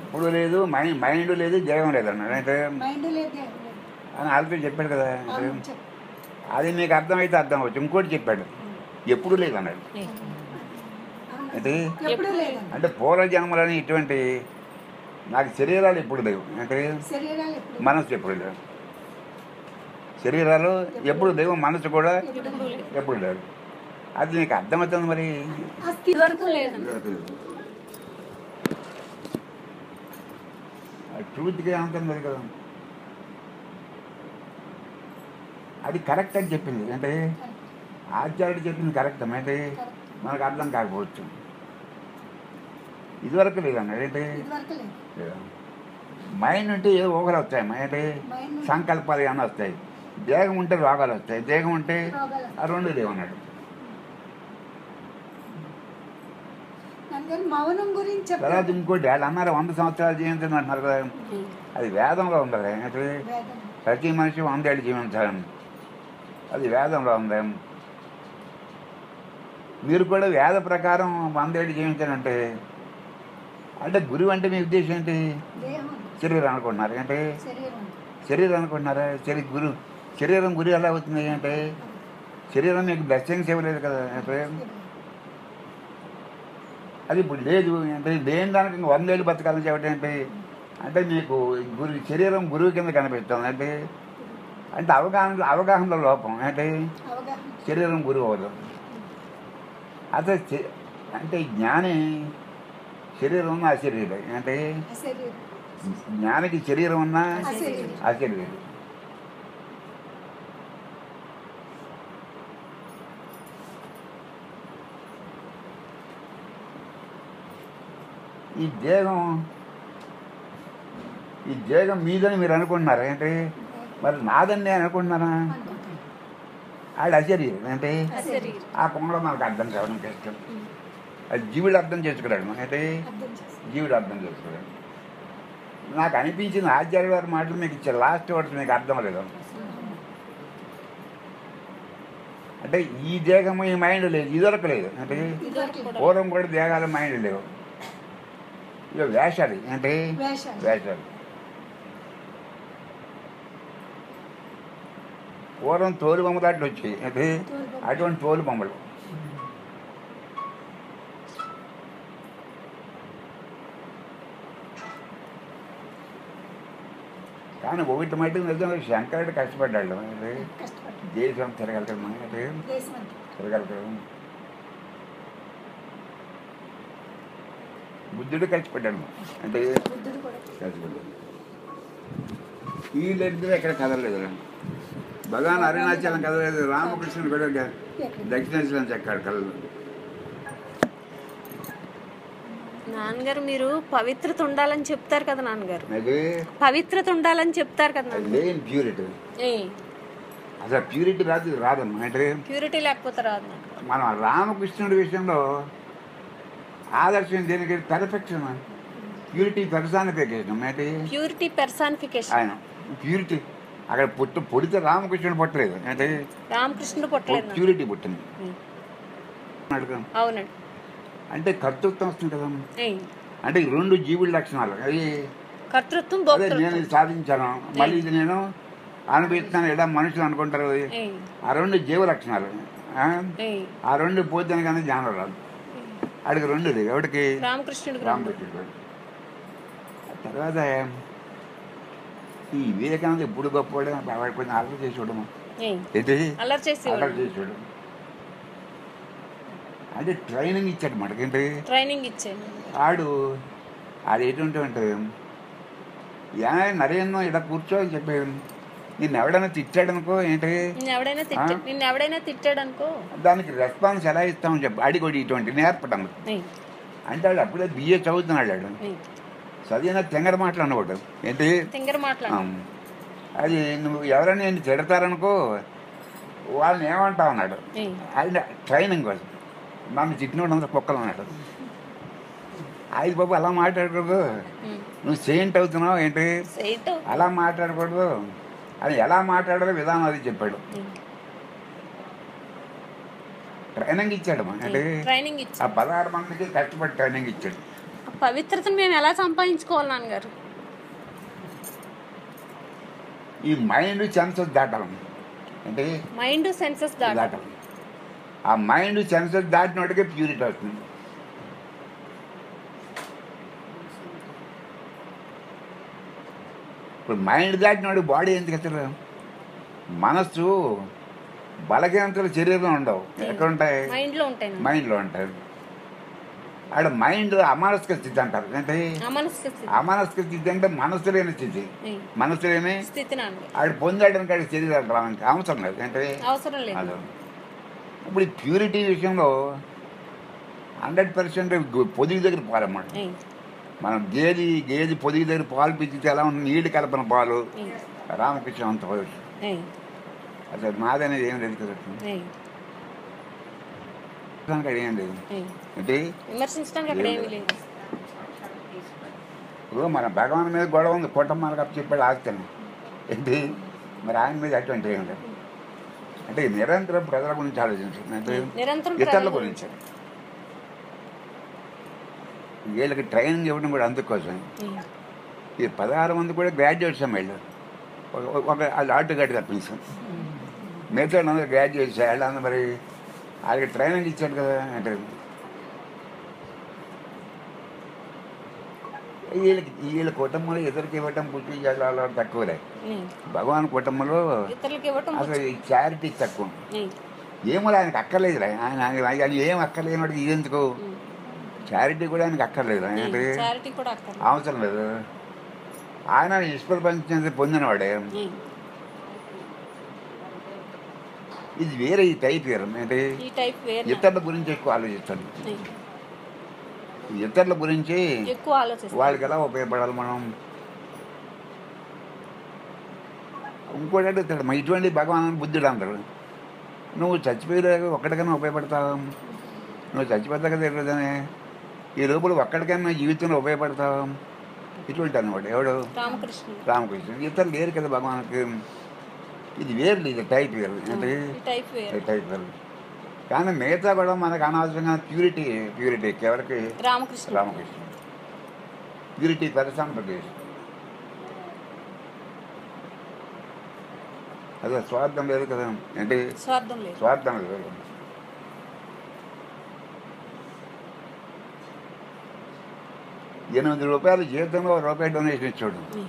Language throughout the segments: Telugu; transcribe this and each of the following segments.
ఎప్పుడు లేదు మైండ్ మైండ్ లేదు దేహం లేదు అన్నాడు అంటే మైండ్ లేదు దేహం లేదు. అని ఆల్రెడీ చెప్పాడు కదా అంటే అవును, చెప్పు. అది మీకు అర్థమైతే అర్థం అవచ్చు ఇంకోటి చెప్పాడు ఎప్పుడు లేదు అన్నాడు అవును. అంటే ఎప్పుడూ లేదు అంటే పూర్వజన్మలని ఇటువంటి నాకు శరీరాలు ఎప్పుడు లేవు అంటే శరీరాలు ఎప్పుడు మనసు ఎప్పుడు లేవు శరీరాలు ఎప్పుడు లేవు మనసు కూడా ఎప్పుడు లేవు అది నీకు అర్థమవుతుంది మరి అస్థి వరకు లేదు ట్రూత్గా ఏమంటుంది మరి కదా అది కరెక్ట్ అని చెప్పింది అంటే ఆచార్యుడు చెప్పింది కరెక్ట్ అంటే మనకు అర్థం కాకపోవచ్చు ఇదివరకు లేదన్నాడు ఏంటి ఇదివరకు లేదు మైండ్ ఉంటే ఏదో ఊహలు వస్తాయి అంటే మైండ్ సంకల్పాలు ఏమైనా వస్తాయి దేహం ఉంటే రోగాలు వస్తాయి దేహం ఉంటే రోగాలు ఆ రెండు లేవన్నాడు అందుకని మౌనం గురించి తర్వాత చెప్పారు ఇంకోటి వాళ్ళు అన్నారు వంద సంవత్సరాలు జీవించండి అంటున్నారు కదా అది వేదంలో ఉంది కదా అంటే వేదం ప్రతి మనిషి వందేళ్ళు జీవించాలని అది వేదంలో ఉంది మీరు కూడా వేద ప్రకారం వందేళ్ళు జీవించాలంటే అంటే గురువు అంటే మీ ఉద్దేశం ఏంటి దేహం శరీరం అనుకుంటున్నారు అంటే శరీరం శరీరం అనుకుంటున్నారా శరీ గురు శరీరం గురి ఎలా అవుతుంది అంటే శరీరం మీకు బ్లెస్సింగ్స్ ఇవ్వలేదు కదా అంటే అది ఇప్పుడు లేదు అంటే లేని దానికి ఇంక వందేళ్ళు బతకాలని చెప్పడం ఏంటి అంటే మీకు గురు శరీరం గురువు కింద కనిపిస్తుంది అంటే అంటే అవగాహన అవగాహనలో లోపం అంటే అవగాహన శరీరం గురువు అవ్వదు అసలు శ- అంటే జ్ఞాని శరీరం ఉన్న అశరీరం అంటే శరీరం జ్ఞానికి శరీరం ఉన్నా అశరీరం. అశరీరం ఈ దేహం ఈ దేహం మీదని మీరు అనుకుంటున్నారు ఏంటి మరి నాదని నేను అనుకుంటున్నానా అనుకుంటాను ఆడ అశరీరం అంటే శరీరం ఆ కొంగలో మనకు అర్థం కావడం కష్టం అది జీవుడు అర్థం చేసుకున్నాడు అంటే అర్థం చేస్తాను జీవుడు అర్థం చేసుకున్నాడు నాకు అనిపించింది ఆచార్య గారి మాటలు మీకు ఇచ్చే లాస్ట్ వర్డ్స్ మీకు అర్థం లేదు అంటే ఈ దేహము ఈ మైండ్ లేదు ఇదొరకు లేదు అంటే ఇదివరకు లేదు. పూర్వం కూడా దేహాలు మైండ్ లేవు ఇక వేషాలు అంటే వేషాలు వేషాలు పూర్వం తోలు బొమ్మలు అట్లా వచ్చాయి అంటే తోలు బొమ్మ. అటువంటి తోలు బొమ్మలు కానీ ఒకటి మటుకు నిజంగా శంకరుడు కష్టపడ్డాడు అంటే కష్టపడి దేశం తిరగలుగుతాం అంటే దేశం అంతా తిరగలుగుతాం బుద్ధుడు కష్టపడ్డాడు అంటే బుద్ధుడు కూడా కష్టపడ్డాడు వీళ్ళిద్దరూ ఎక్కడ కదలలేదు భగవాన్ అరుణాచలం కదలేదు రామకృష్ణుడు కూడా ఎక్కడ దక్షిణాచలం చెక్కాడు కళ్ళు నాన్నగారు మీరు పవిత్రత ఉండాలని చెప్తారు కదా నాన్నగారు అది పవిత్రత ఉండాలని చెప్తారు కదా అది నాన్నగారు లేని ప్యూరిటీ ఏ అసలు ప్యూరిటీ రాదు ఇది రాదమ్మా అంటే ప్యూరిటీ లేకపోతే రాదు నాకు మనం రామకృష్ణుడి విషయంలో ఆదర్శం దేనికి పెర్ఫెక్షన్ ప్యూరిటీ పెర్సానిఫికేషన్ అంటే ప్యూరిటీ పెర్సానిఫికేషన్ ఆయన ప్యూరిటీ అక్కడ పుట్టు పుడితే రామకృష్ణుడు పుట్టలేదు అంటే రామకృష్ణుడు పుట్టలేదు నాకు. ప్యూరిటీ పుట్టింది ఉం. అడుగు. అవునండి అంటే కర్తృత్వం వస్తుంది కదా ఏ అంటే ఈ రెండు జీవుల లక్షణాలు అది కర్తృత్వం అదే నేను భోక్తృత్వం ఇది సాధించాను మళ్ళీ ఇది నేను అనుభవిస్తాను ఎలా మనుషులు అనుకుంటారు ఏ ఆ రెండు జీవ లక్షణాలు ఆ? ఏ ఆ రెండు పోతే కానీ జ్ఞానం రాదు అడిగి రెండు లేదు ఎవడికి రామకృష్ణుడికి రాము. రామకృష్ణుడు ఆ తర్వాత ఈ వివేకానంద ఎప్పుడు గొప్పవాడు వాడు కొంచెం అల్లరి చేసి చూడము ఏ ఏంటి అల్లరి చేసి అల్లరి చేసి చూడు అంటే ట్రైనింగ్ ఇచ్చాడు మనకేంటి ట్రైనింగ్ ఇచ్చాను ఆడు అది ఎటువంటి ఉంటుంది ఏ నరేన్నో ఇలా కూర్చో అని చెప్పాడు నిన్ను ఎవడైనా తిట్టాడు అనుకో ఏంటి నిన్ను ఎవడైనా తిట్టా ఆ? నిన్ను ఎవడైనా తిట్టాడు అనుకో దానికి రెస్పాన్స్ ఎలా ఇస్తామని చెప్పి అడిగొడి ఇటువంటి నేర్పడం ఏ, అంటే వాడు అప్పుడే బిఏ చదువుతున్నాడు వాడు ఏ. చదివిన తెంగర మాటలు అన్నవాడు ఏంటి తింగర మాట్లాడు ఆమ్. అది నువ్వు ఎవరైనా నేను తిడతారనుకో వాళ్ళని ఏమంటావు అన్నాడు ఏ, ఆయన ట్రైనింగ్ కోసం నన్ను తిట్టినోడు అంతా కుక్కలు అన్నాడు ఆయన బాబు అలా మాట్లాడకూడదు ఉం. నువ్వు సెయింట్ అవుతున్నావు ఏంటి సేటు అలా మాట్లాడకూడదు అని ఎలా మాట్లాడాలో విధానం అది చెప్పాడు ఉం. ట్రైనింగ్ ఇచ్చాడు మా. అంటే ట్రైనింగ్ ఆ ఇచ్చాను పదహారు మందికి కష్టపడి ట్రైనింగ్ ఇచ్చాడు పవిత్రతను మేము ఎలా సంపాదించుకోవాలి నాన్నగారు ఈ మైండ్ సెన్సెస్ దాటడం అంటే మైండ్ సెన్సెస్ దాట దాటడం ఆ మైండ్ సెన్సెస్ దాటినట్టుగా ప్యూరిటీ వస్తుంది ఇప్పుడు మైండ్ దాటినోడు బాడీ ఎందుకు అసలు మనస్సు బలహీనతలు శరీరం ఉండవు ఎక్కడ ఉంటాయి మైండ్ లో ఉంటాయి నాన్న. మైండ్లో ఉంటాయి ఆడ మైండ్ అమానసిక స్థితి అంటారు అంటే అమనస్క స్థితి అమానసిక స్థితి అంటే మనసు లేని స్థితి ఏయ్. మనసు లేని స్థితి నాన్నగారు ఆడు పొందాడని కాడి శరీరం రావడానికి అవసరం లేదు అంటే అవసరం లేదు అదే ఇప్పుడు ఈ ప్యూరిటీ విషయంలో హండ్రెడ్ పర్సెంట్ పొదిగి దగ్గర పాలన్నమాట ఏయ్. మనం గేది గేది పొదిగి దగ్గర పాలు పిచ్చితే ఎలా ఉంటుంది నీళ్ళు కలపన పాలు ఏయ్. రామకృష్ణ అంత పోయి ఏయ్. అసలు నాదనేది ఏం లేదు కదా ఏయ్. దానికి అది ఏం లేదు ఏయ్. అంటే విమర్శించడానికి అక్కడ ఏమీ లేదు ఇప్పుడు మన భగవాన్ మీద గొడవ ఉంది కుటుంబాలకు అప్పు చెప్పాడు ఆస్తాను ఏంటి మరి ఆయన మీద అటువంటి ఏం లేదు అంటే నిరంతరం ప్రజల గురించి ఆలోచించాలి అంటే నిరంతరం ఇతరుల ప్రజల గురించి వీళ్ళకి ట్రైనింగ్ ఇవ్వడం కూడా అందుకోసం ఏయ్. ఈ పదహారు మంది కూడా గ్రాడ్యుయేట్స్ వీళ్ళు ఒక- ఒక వాళ్ళు ఆటో గడ్డి తప్పించాం మిగతా అందరూ గ్రాడ్యుయేట్స్ వాళ్ళు మరి వాళ్ళకి ట్రైనింగ్ ఇచ్చాడు కదా అంటే వీళ్ళకి వీళ్ళ కుటుంబంలో ఇతరులకి ఇవ్వటం పుట్టి చేయాలి తక్కువలే ఏయ్. భగవాన్ కుటుంబంలో ఇతరులకి ఇవ్వటం అసలు ఈ చారిటీ తక్కువ ఏయ్. ఏమో ఆయనకు అక్కర్లేదురా ఆయన ఆయన ఆయన ఏం అక్కర్లేనివాడు ఇదెందుకు ఉమ్. చారిటీ కూడా ఆయనకు అక్కర్లేదు ఏయ్. అంటే చారిటీ కూడా అక్కడ అవసరం లేదు ఆయన ఈశ్వర పంచాయతీ పొందినవాడే ఏయ్. ఇది వేరే ఈ టైప్ వేరు అంటే ఈ టైప్ వేరు ఇతరుల గురించి ఎక్కువ ఆలోచిస్తాడు ఏయ్. ఇతరుల గురించి ఎక్కువ ఆలోచిస్తాం వాళ్ళకి ఎలా ఉపయోగపడాలి మనం ఇంకోటి అడుగుతాడు మా ఇటువంటి భగవాన్ బుద్ధుడు అంటాడు నువ్వు చచ్చిపోయేలాగా ఒక్కడికైనా ఉపయోగపడతావు నువ్వు చచ్చిపోతా కదా ఎట్లదనే ఈ లోపల ఒక్కడికైనా జీవితంలో ఉపయోగపడతావు ఇటువంటి అనమాట ఎవడు రామకృష్ణ రామకృష్ణ ఇతరులు లేరు కదా భగవానికి ఇది వేరు ఇది టైప్ వేరు అంటే ఈ టైప్ వేరు టైప్ వేరు కానీ మిగతా కూడా మనకు అనవసరంగా ప్యూరిటీ ప్యూరిటీ ఎవరికి రామకృష్ణ రామకృష్ణ ప్యూరిటీ ప్రదేశ్ అదే స్వార్థం లేదు కదా అంటే స్వార్థం లేదు స్వార్థం లేదు ఎనిమిది రూపాయలు జీతంలో ఒక రూపాయి డొనేషన్ ఇచ్చాడు ఏయ్.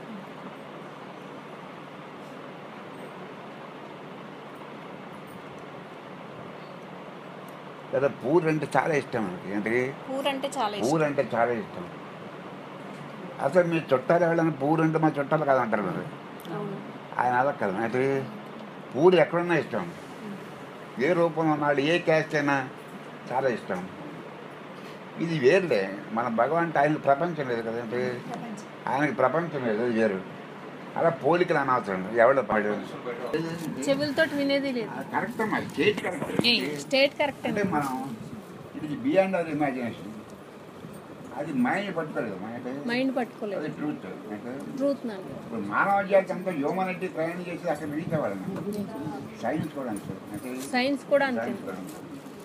కదా పూర్ అంటే చాలా ఇష్టం మనకి అంటే కూర అంటే చాలా ఇష్టం పూర్ అంటే చాలా ఇష్టం అసలు మీ చుట్టాలు ఎవరైనా పూర్ అంటే మా చుట్టాలు కాదంటారు మరి అవును ఆయన అలా కదా అంటే పూరి ఎక్కడున్నా ఇష్టం ఏ రూపంలో ఉన్నాడు ఏ క్యాస్ట్ అయినా చాలా ఇష్టం ఇది వేరులే మన భగవాన్ ఆయనకు ప్రపంచం లేదు కదంటే ప్రపంచం ఆయనకి ప్రపంచం లేదు అది వేరు అలా పోలికలు అనవసరం ఎవడో పాడు చెవులతో వినేది లేదు కరెక్ట్ అమ్మా స్టేట్ కరెక్ట్ స్టేట్ కరెక్ట్ అంటే మనం ఇది బియాండ్ అవర్ ఇమాజినేషన్ అది మైండ్ పట్టుకోలేదు మైండ్ మైండ్ పట్టుకోలేదు అది ట్రూత్ అంటే ట్రూత్ నాన్న ఇప్పుడు మానవ జాతి అంతా హ్యూమానిటీ ప్రయాణం చేసి అక్కడ రీచ్ అవ్వాలి సైన్స్ కూడా అంతే అంటే సైన్స్ కూడా అంతే సైన్స్ కూడా అంతే.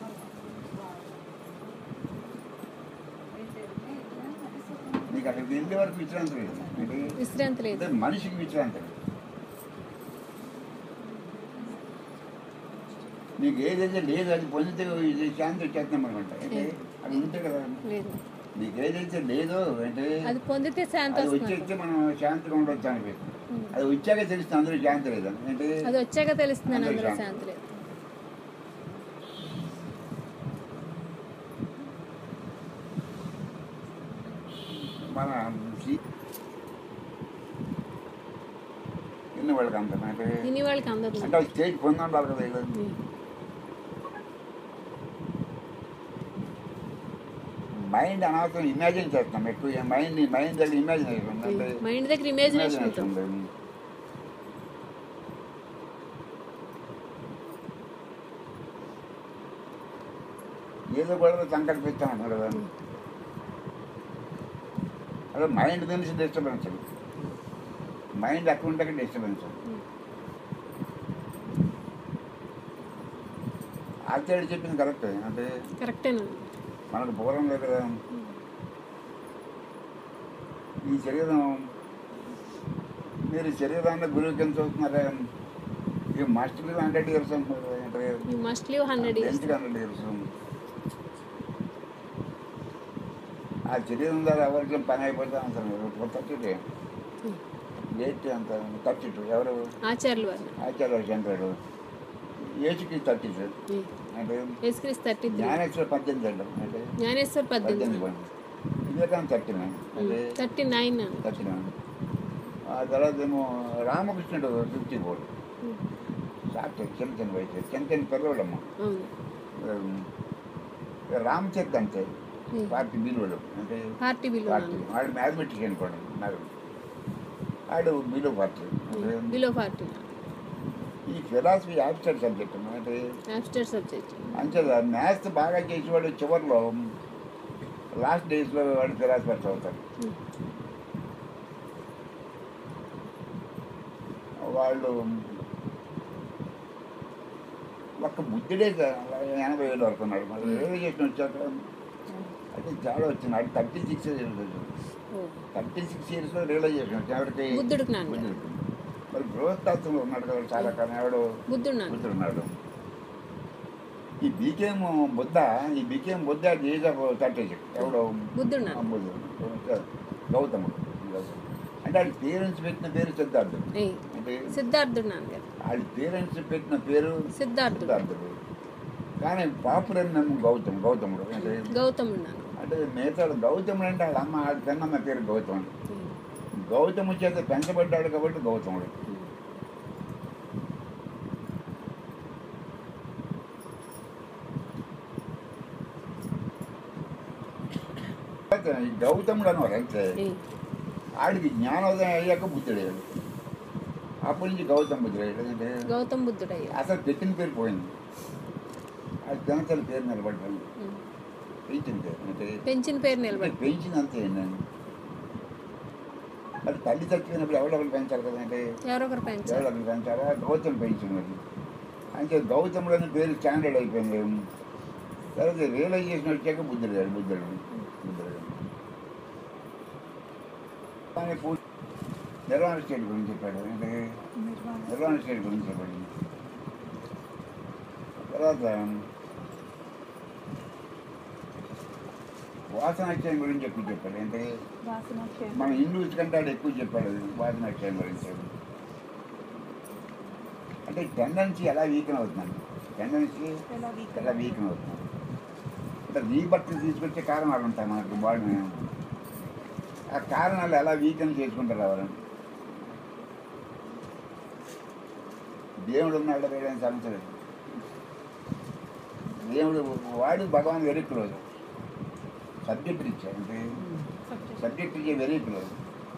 నీకు అక్కడికి వెళ్ళే వరకు విశ్రాంతి లేదు అంటే విశ్రాంతి లేదు అంటే మనిషికి విశ్రాంతి లేదు నీకు ఏదైతే లేదు అది పొందితే ఇది శాంతి వచ్చేస్తాం అనమాట అంటే అది ఉంటే కదా లేదు నీకు ఏదైతే లేదో అంటే అది పొందితే శాంతి అది వస్తుంది వచ్చేస్తే మనం శాంతిగా ఉండొచ్చు అనిపిస్తుంది ఉమ్. అది వచ్చాక తెలుస్తుంది అందరూ శాంతి లేదని అంటే అది వచ్చాక తెలుస్తుంది అందులో అందులో శాంతి. శాంతి లేదు మన సి- ఎన్ని వాళ్ళకి అంత అంటే తిని వాళ్ళకి అందదు అంటే స్టేజ్ పొంది ఉండాలి కదా ఇది. మైండ్ అనవసరం ఇమాజిన్ చేస్తాం ఎక్కువ మైండ్ మైండ్ దగ్గర ఇమాజినేషన్ అంటే మైండ్ దగ్గర ఇమేజినేషన్ ఉంటుంది imagination. ఏదో కూడా సంకల్పిస్తాం అంటారు కదా అదే మైండ్ నుంచి డిస్టర్బెన్స్ మైండ్ ఎక్కడ ఉంటే అక్కడ డిస్టర్బెన్స్ ఆచార్య చెప్పింది కరెక్ట్ అంటే కరెక్టేనండి మనకు పూర్వం లేదు కదా ఈ శరీరం మీరు శరీరాన్ని గురువు కింద చూస్తున్నారా ఈ మస్ట్ హండ్రెడ్ ఇయర్స్ అంటున్నారు you must live hundred years ఎందుకు హండ్రెడ్ ఇయర్స్ ఆ శరీరం ద్వారా ఎవరికి పని అయిపోతే అంత థర్టీ డేట్ అంత థర్టీ టూ ఎవరు ఆచార్యులు వారు ఆచార్య చంద్రుడు ఏజ్కి థర్టీ టూ అంటే యేసుక్రీస్తు థర్టీ త్రీ జ్ఞానేశ్వర పద్దెనిమిది అంటారు అంటే జ్ఞానేశ్వర్ పద్దెనిమిది పద్దెనిమిది పని వివేకానంద థర్టీ నైన్ అంటే థర్టీ నైన్ థర్టీ నైన్ ఆ తర్వాత ఏమో రామకృష్ణుడు ఫిఫ్టీ ఫోర్ సాక్షి చిన్న చిన్న వయసు చిన్న చిన్న పిల్లవాడమ్మ అవును రామచరిత్ అంతే పార్టీ బిలువడు అంటే పార్టీ బిలో పార్టీ వాడు మ్యాథమెటిషియన్ కూడా నాకు వాడు బిలో పార్టీ అంటే బిలో పార్టీ ఈ ఫిలాసఫీ ఆబ్స్టెంట్ సబ్జెక్ట్ అంటే ఆబ్స్టర్ సబ్జెక్ట్ అంతే మ్యాథ్స్ బాగా చేసేవాడు చివరిలో లాస్ట్ డేస్లో వాడు ఫిలాసఫీ చదువుతారు వాళ్ళు ఒక్క బుద్ధుడే ఎనభై వేలు వరకు ఉన్నాడు మళ్ళీ రియలైజేషన్ వచ్చాక అంటే చాలా వచ్చింది అది థర్టీ సిక్స్ థర్టీ సిక్స్ ఇయర్స్లో రియలైజేషన్ వచ్చింది ఎవరికి బుద్ధుడికి నాన్న బుద్ధుడికి మరి బృహస్తాత్వంలో ఉన్నాడు కదా చాలా కాలం ఎవడు బుద్ధుడు నాన్న బుద్ధుడు ఉన్నాడు ఈ became Buddha he became Buddha age of thirty six ఎవడు బుద్ధుడు నాన్న బుద్ధుడు గౌతముడు అంటే వాళ్ళ పేరెంట్స్ పెట్టిన పేరు సిద్ధార్థుడు ఏయ్, అంటే సిద్ధార్థుడు నాన్నగారు వాళ్ళ పేరెంట్స్ పెట్టిన పేరు సిద్ధార్థుడు సిద్ధార్థుడు కానీ పాపులర్ నేమ్ గౌతమ్ గౌతముడు అంటే గౌతముడు నాన్న అంటే మిగతా గౌతముడు అంటే వాళ్ళ అమ్మ వాళ్ళ చిన్నమ్మ పేరు గౌతముడు ఏయ్, గౌతము చేత పెంచబడ్డాడు కాబట్టి గౌతముడు ఈ గౌతముడు అనేవారు అంటే ఏయ్, ఆడికి జ్ఞానోదయం అయ్యాక బుద్ధుడయ్యాడు అప్పటి నుంచి గౌతమ బుద్ధుడయ్యాడు ఎందుకంటే గౌతమ్ బుద్ధుడు అయ్యా అసలు పెట్టిన పేరు పోయింది అది జనతల పేరు నిలబడ్డాను పెంచిన పేరు అంటే పెంచిన పేరు నిలబడి పెంచింది అంతే నేను మరి తల్లి చచ్చిపోయినప్పుడు ఎవరెవరు పెంచాలి కదంటే ఎవరొకరు పెంచారు ఎవరెవరు పెంచాలా గౌతమ్ పెంచినది అంటే గౌతముడు అనే పేరు స్టాండర్డ్ అయిపోయింది తర్వాత రియలైజేషన్ వచ్చాక బుద్ధుడు గారు బుద్ధుడు బుద్ధుడు కానీ పూ నిర్వాణ స్టేట్ గురించి చెప్పాడు అంటే నిర్వాణ నిర్వాణ స్టేట్ గురించి చెప్పాడు తర్వాత వాసనాక్షయం గురించి ఎక్కువ చెప్పాడు అంటే వాసన క్షేమం. మన హిందూస్ కంటే ఆడు ఎక్కువ చెప్పాడు వాసనాక్షయం గురించి అంటే టెండెన్సీ ఎలా వీకన్ అవుతుందండి టెండెన్సీ ఎలా వీక్ ఎలా వీకన్ అవుతుంది అంటే రీబర్త్ తీసుకొచ్చే కారణాలు ఉంటాయి మనకు బాడీ ఆ కారణాలు ఎలా వీకన్ చేసుకుంటారు ఎవరండి దేవుడు ఉన్నాడు లేదని సమస్య లేదు దేవుడు వాడు భగవాన్ వెరీ క్లోజ్ సబ్జెక్ట్ ఇచ్చాడు అంటే సబ్జెక్ట్. సబ్జెక్ట్ ఇచ్చే వెరీ క్లోజ్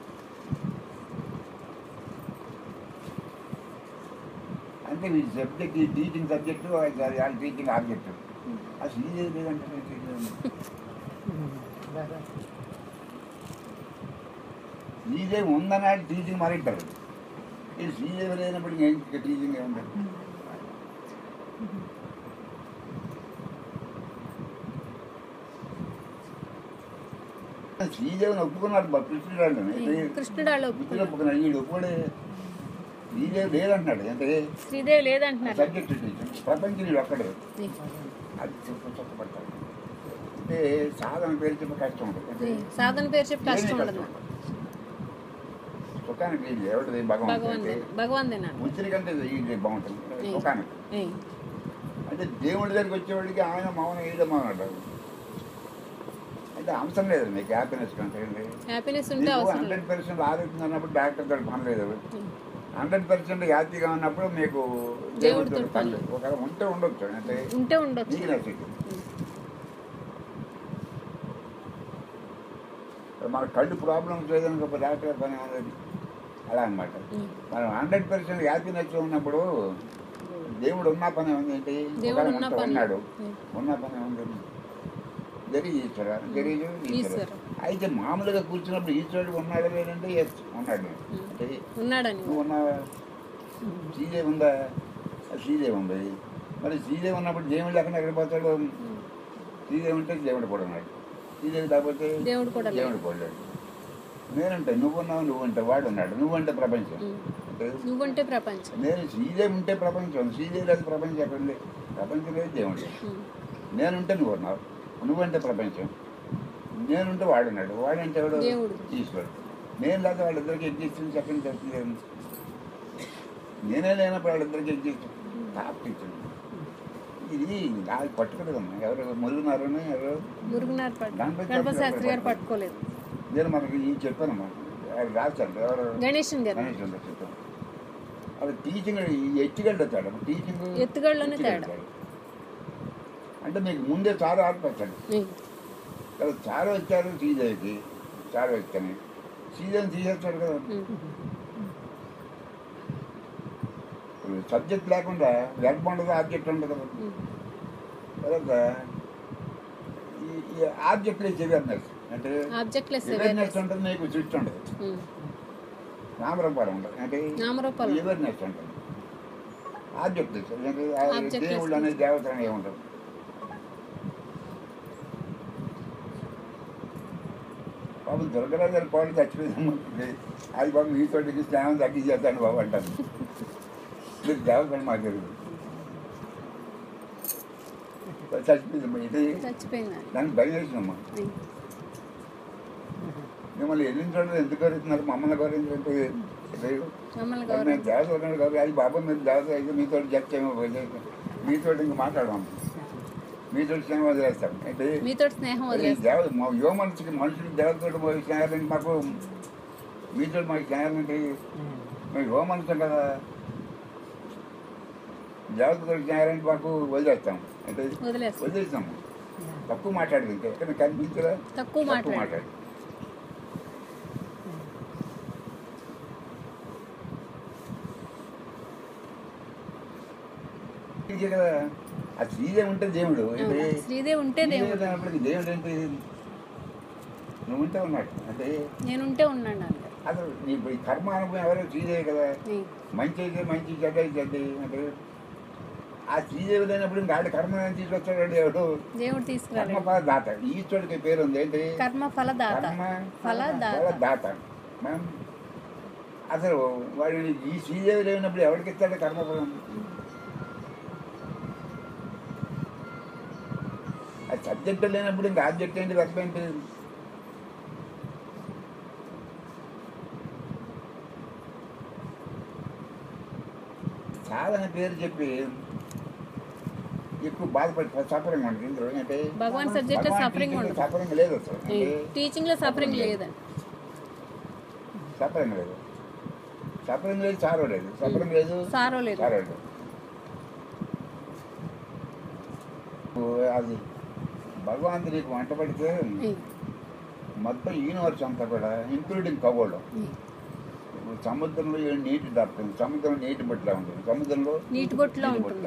అంటే ఈ సబ్జెక్ట్ ఈ టీచింగ్ సబ్జెక్టు వాళ్ళ టీచింగ్ ఆబ్జెక్ట్ అసలు ఇది లేదంటే శ్రీదేవి ఉందన్నాడు టీచింగ్ మరింటారు ఇది శ్రీదేవి లేనప్పుడు ఇంకా టీచింగ్ ఏముంది శ్రీదేవిని ఒప్పుకున్నాడు బా కృష్ణుడు అంటే కృష్ణుడు వాళ్ళు బుద్ధుడు ఒప్పుకున్నారు ఒప్పుకున్నాడు వీడు ఒప్పుడే శ్రీదేవి లేదంటున్నాడు అంటే శ్రీదేవి లేదంటున్నారు సబ్జెక్ట్ టీచర్ ప్రపంచం వీడు ఒక్కడే ఏయ్, అది చెప్పు చెప్పబడతాడు అంటే సాధన పేరు చెప్పి కష్టం ఉంటుంది అంటే ఏయ్, సాధన పేరు చెప్పి కష్టం ఏమీ ఉండదు ఉండదు. సుఖానికి ఇది ఎవరిది భగవంతుడు భగవంతుడే అంటే భగవంతుడే నాన్న ముచ్చరి కంటే ఇది బాగుంటుంది ఏయ్. సుఖానికి ఏయ్, అంటే దేవుడి దగ్గరికి వచ్చేవాడికి ఆయన మౌనం ఈడ మౌనం అంటారు అంటే అవసరం లేదు మీకు హ్యాపీనెస్ కంటే హ్యాపీనెస్ ఉంటే అవసరం హండ్రెడ్ లేదు పర్సెంట్ ఆరోగ్యంగా ఉన్నప్పుడు డాక్టర్ తోటి పని లేదు ఏయ్, హండ్రెడ్ పర్సెంట్ హ్యాపీగా ఉన్నప్పుడు మీకు దేవుడితో దేవుడితో పని పని లేదు ఒకవేళ ఉంటే ఉండొచ్చు అంటే ఉంటే ఉండొచ్చు వీక్నెస్ మన కళ్ళు ప్రాబ్లమ్స్ లేదని ఒక డాక్టర్ పని అనేది అలా అన్నమాట ఉమ్. మనం హండ్రెడ్ పర్సెంట్ హ్యాపీనెస్ ఉన్నప్పుడు దేవుడు ఉన్న పని ఉంది ఏంటి దేవుడు ఒకవేళ ఉన్న ఉంటే పని. ఉన్నాడు ఉమ్. ఉన్న పని ఉంది జరిగి ఈశ్వర జరిగి ఈశ్వర ఈశ్వర. అయితే మామూలుగా కూర్చున్నప్పుడు ఈశ్వరుడు ఉన్నాడు లేదంటే ఎస్ ఉన్నాడు ఉమ్. అంటే ఉన్నాడని నువ్వు ఉన్నావా శ్రీదేవి ఉందా శ్రీదేవి ఉంది మరి శ్రీదేవి ఉన్నప్పుడు దేవుడు ఎక్కడ ఎక్కడ పోతాడు ఉమ్. శ్రీదేవి ఉంటే దేవుడు కూడా ఉన్నాడు శ్రీదేవి కాకపోతే దేవుడు కూడా లేడు. దేవుడు కూడా లేడు నేనంటే నువ్వున్నావు నువ్వంటే వాడు ఉన్నాడు నువ్వంటే ప్రపంచం ఉమ్. అంటే నువ్వుంటే ప్రపంచం నేను శ్రీదేవి ఉంటే ప్రపంచం శ్రీదేవి లేదు ప్రపంచం ఎక్కడ లేదు ప్రపంచం లేదు దేవుడు లేదు. ఉమ్. నేనుంటే నువ్వు ఉన్నావు నువ్వంటే ప్రపంచం నేనుంటే వాడున్నాడు వాడంటే ఎవడు దేవుడు. ఈశ్వరుడు నేను లేదా వాళ్ళిద్దరికి ఎగ్జిస్టెన్స్ సెకండ్ చెప్తుంది నేనే లేనప్పుడు వాళ్ళిద్దరికి ఎగ్జిస్టెన్స్ తాపించండి ఇది నాకు పట్టుకోలేదమ్మా ఎవరు మురుగునారని ఎవరు మురుగునారు పట్టు దానిపై గణపతి శాస్త్రి గారు చెప్పలేదు. పట్టుకోలేదు నేను మనకి ఈ చెప్పానమ్మా అది రాశాను ఎవరు గణేషన్ గారు గణేష్ ఉందో చెప్పాను అది టీచింగ్ ఎత్తుగడ్డ తేడా టీచింగ్ ఎత్తుగడలోనే తేడా. అంటే మీకు ముందే చారు ఆడిపించండి ఉమ్. కదా చారు వచ్చారు శ్రీదేవికి చారు వచ్చాను శ్రీదేవిని తీసేస్తాడు కదా ఉమ్. సబ్జెక్ట్ లేకుండా వెర్బ్ ఉండదు ఆబ్జెక్ట్ ఉండదు కదా ఉమ్. తర్వాత ఈ ఈ ఆబ్జెక్ట్ లెస్ అవేర్నెస్ అంటే ఆబ్జెక్ట్లెస్ అవేర్నెస్ ఉంటుంది నీకు సృష్టి ఉండదు ఉమ్. నామరూపాలు ఉండదు అంటే నామరూపాలు అవేర్నెస్ ఉంటుంది ఆబ్జెక్ట్ లెస్ అంటే ఆ Object దేవుళ్ళు less. అనేది దేవత అనేది ఉండదు బాబు దుర్గరాజు గారి కోళ్ళు చచ్చిపోయిందమ్మా అది బాబు మీతోటికి స్నానం తగ్గించేస్తాను బాబు అంటాను మీరు దేవత మాకు తెలియదు చచ్చిపోయిందమ్మా ఇది చచ్చిపోయింది దానికి భయం వేసిందమ్మా ఉమ్. మిమ్మల్ని ఎన్ని చోట్ల ఎందుకు గౌరవిస్తున్నారు మమ్మల్ని గౌరవించాలంటే మమ్మల్ని నేను గౌరవం దేవత ఉన్నాడు కాబట్టి అది బాబా మీరు దేవత అయితే మీతో చెప్తేమో మీతో ఇంక మాట్లాడదాం మీతో స్నేహం వదిలేస్తాం అంటే మీతో స్నేహం ఈ వదిలేస్తాం దేవత మా యువ మనసుకి మనుషులు దేవతతో స్నేహాలు మాకు మీతో మాకు స్నేహాలు ఏంటి మేము యువ మనసు కదా దేవతతో స్నేహాలంటే మాకు వదిలేస్తాం అంటే వదిలేస్తాం వదిలేస్తాము తక్కువ మాట్లాడదు ఇంకా ఎక్కడ కనిపించరా తక్కువ మాట్లాడు మాట్లాడు ఇది కదా ఆ శ్రీదేవి ఉంటే దేవుడు ఏంటి? అవును. శ్రీదేవి ఉంటే దేవుడు శ్రీదేవి లేనప్పటికీ దేవుడు ఏంటి నువ్వు ఉంటే ఉన్నాడు అంటే నేనుంటే ఉన్నాడు నాన్నగారు అసలు నీ ఈ కర్మ అనుభవం ఎవరో శ్రీదేవి కదా ఉమ్. మంచి అయితే మంచి చెడ్డ అయితే చెడ్డ అంటే ఆ శ్రీదేవి లేనప్పుడు ఇంకా ఆడ కర్మ తీసుకొచ్చాడు దేవుడు దేవుడు కర్మ తీసుకురాడు ఫల దాత ఈశ్వరుడికి పేరు ఉంది ఏంటి కర్మ ఫలదాత కర్మ ఫలదాత. ఫల దాత మనం అసలు వాడిని ఈ శ్రీదేవి లేనప్పుడు ఎవరికి ఇస్తాడు కర్మఫలం ఆ సబ్జెక్ట్ లేనప్పుడు ఇంకా ఆబ్జెక్ట్ ఏంటి వెర్బ్ ఏంటి సాధన పేరు చెప్పి ఎక్కువ బాధపడి సఫరింగ్ ఉంటుంది ఇందులో అంటే భగవాన్ సబ్జెక్ట్ లో భగవాన్ సఫరింగ్ టీచింగ్లో ఉండదు సఫరింగ్ లేదు అసలు అంటే టీచింగ్ లో సఫరింగ్ లేదండి సఫరింగ్ లేదు సఫరింగ్ లేదు సారో లేదు సఫరింగ్ లేదు సారో లేదు సారో లేదు ఓ, అది భగవంతుడు నీకు వంట పడితే ఉమ్. మొత్తం యూనివర్స్ అంతా కూడా ఇంక్లూడింగ్ ఖగోళం ఉమ్. ఇప్పుడు సముద్రంలో ఏ నీటి దొరుకుతుంది సముద్రం నీటి బొట్టులా ఉంటుంది సముద్రంలో నీటి బొట్టులా నీటి ఉంటుంది. బొట్టులా.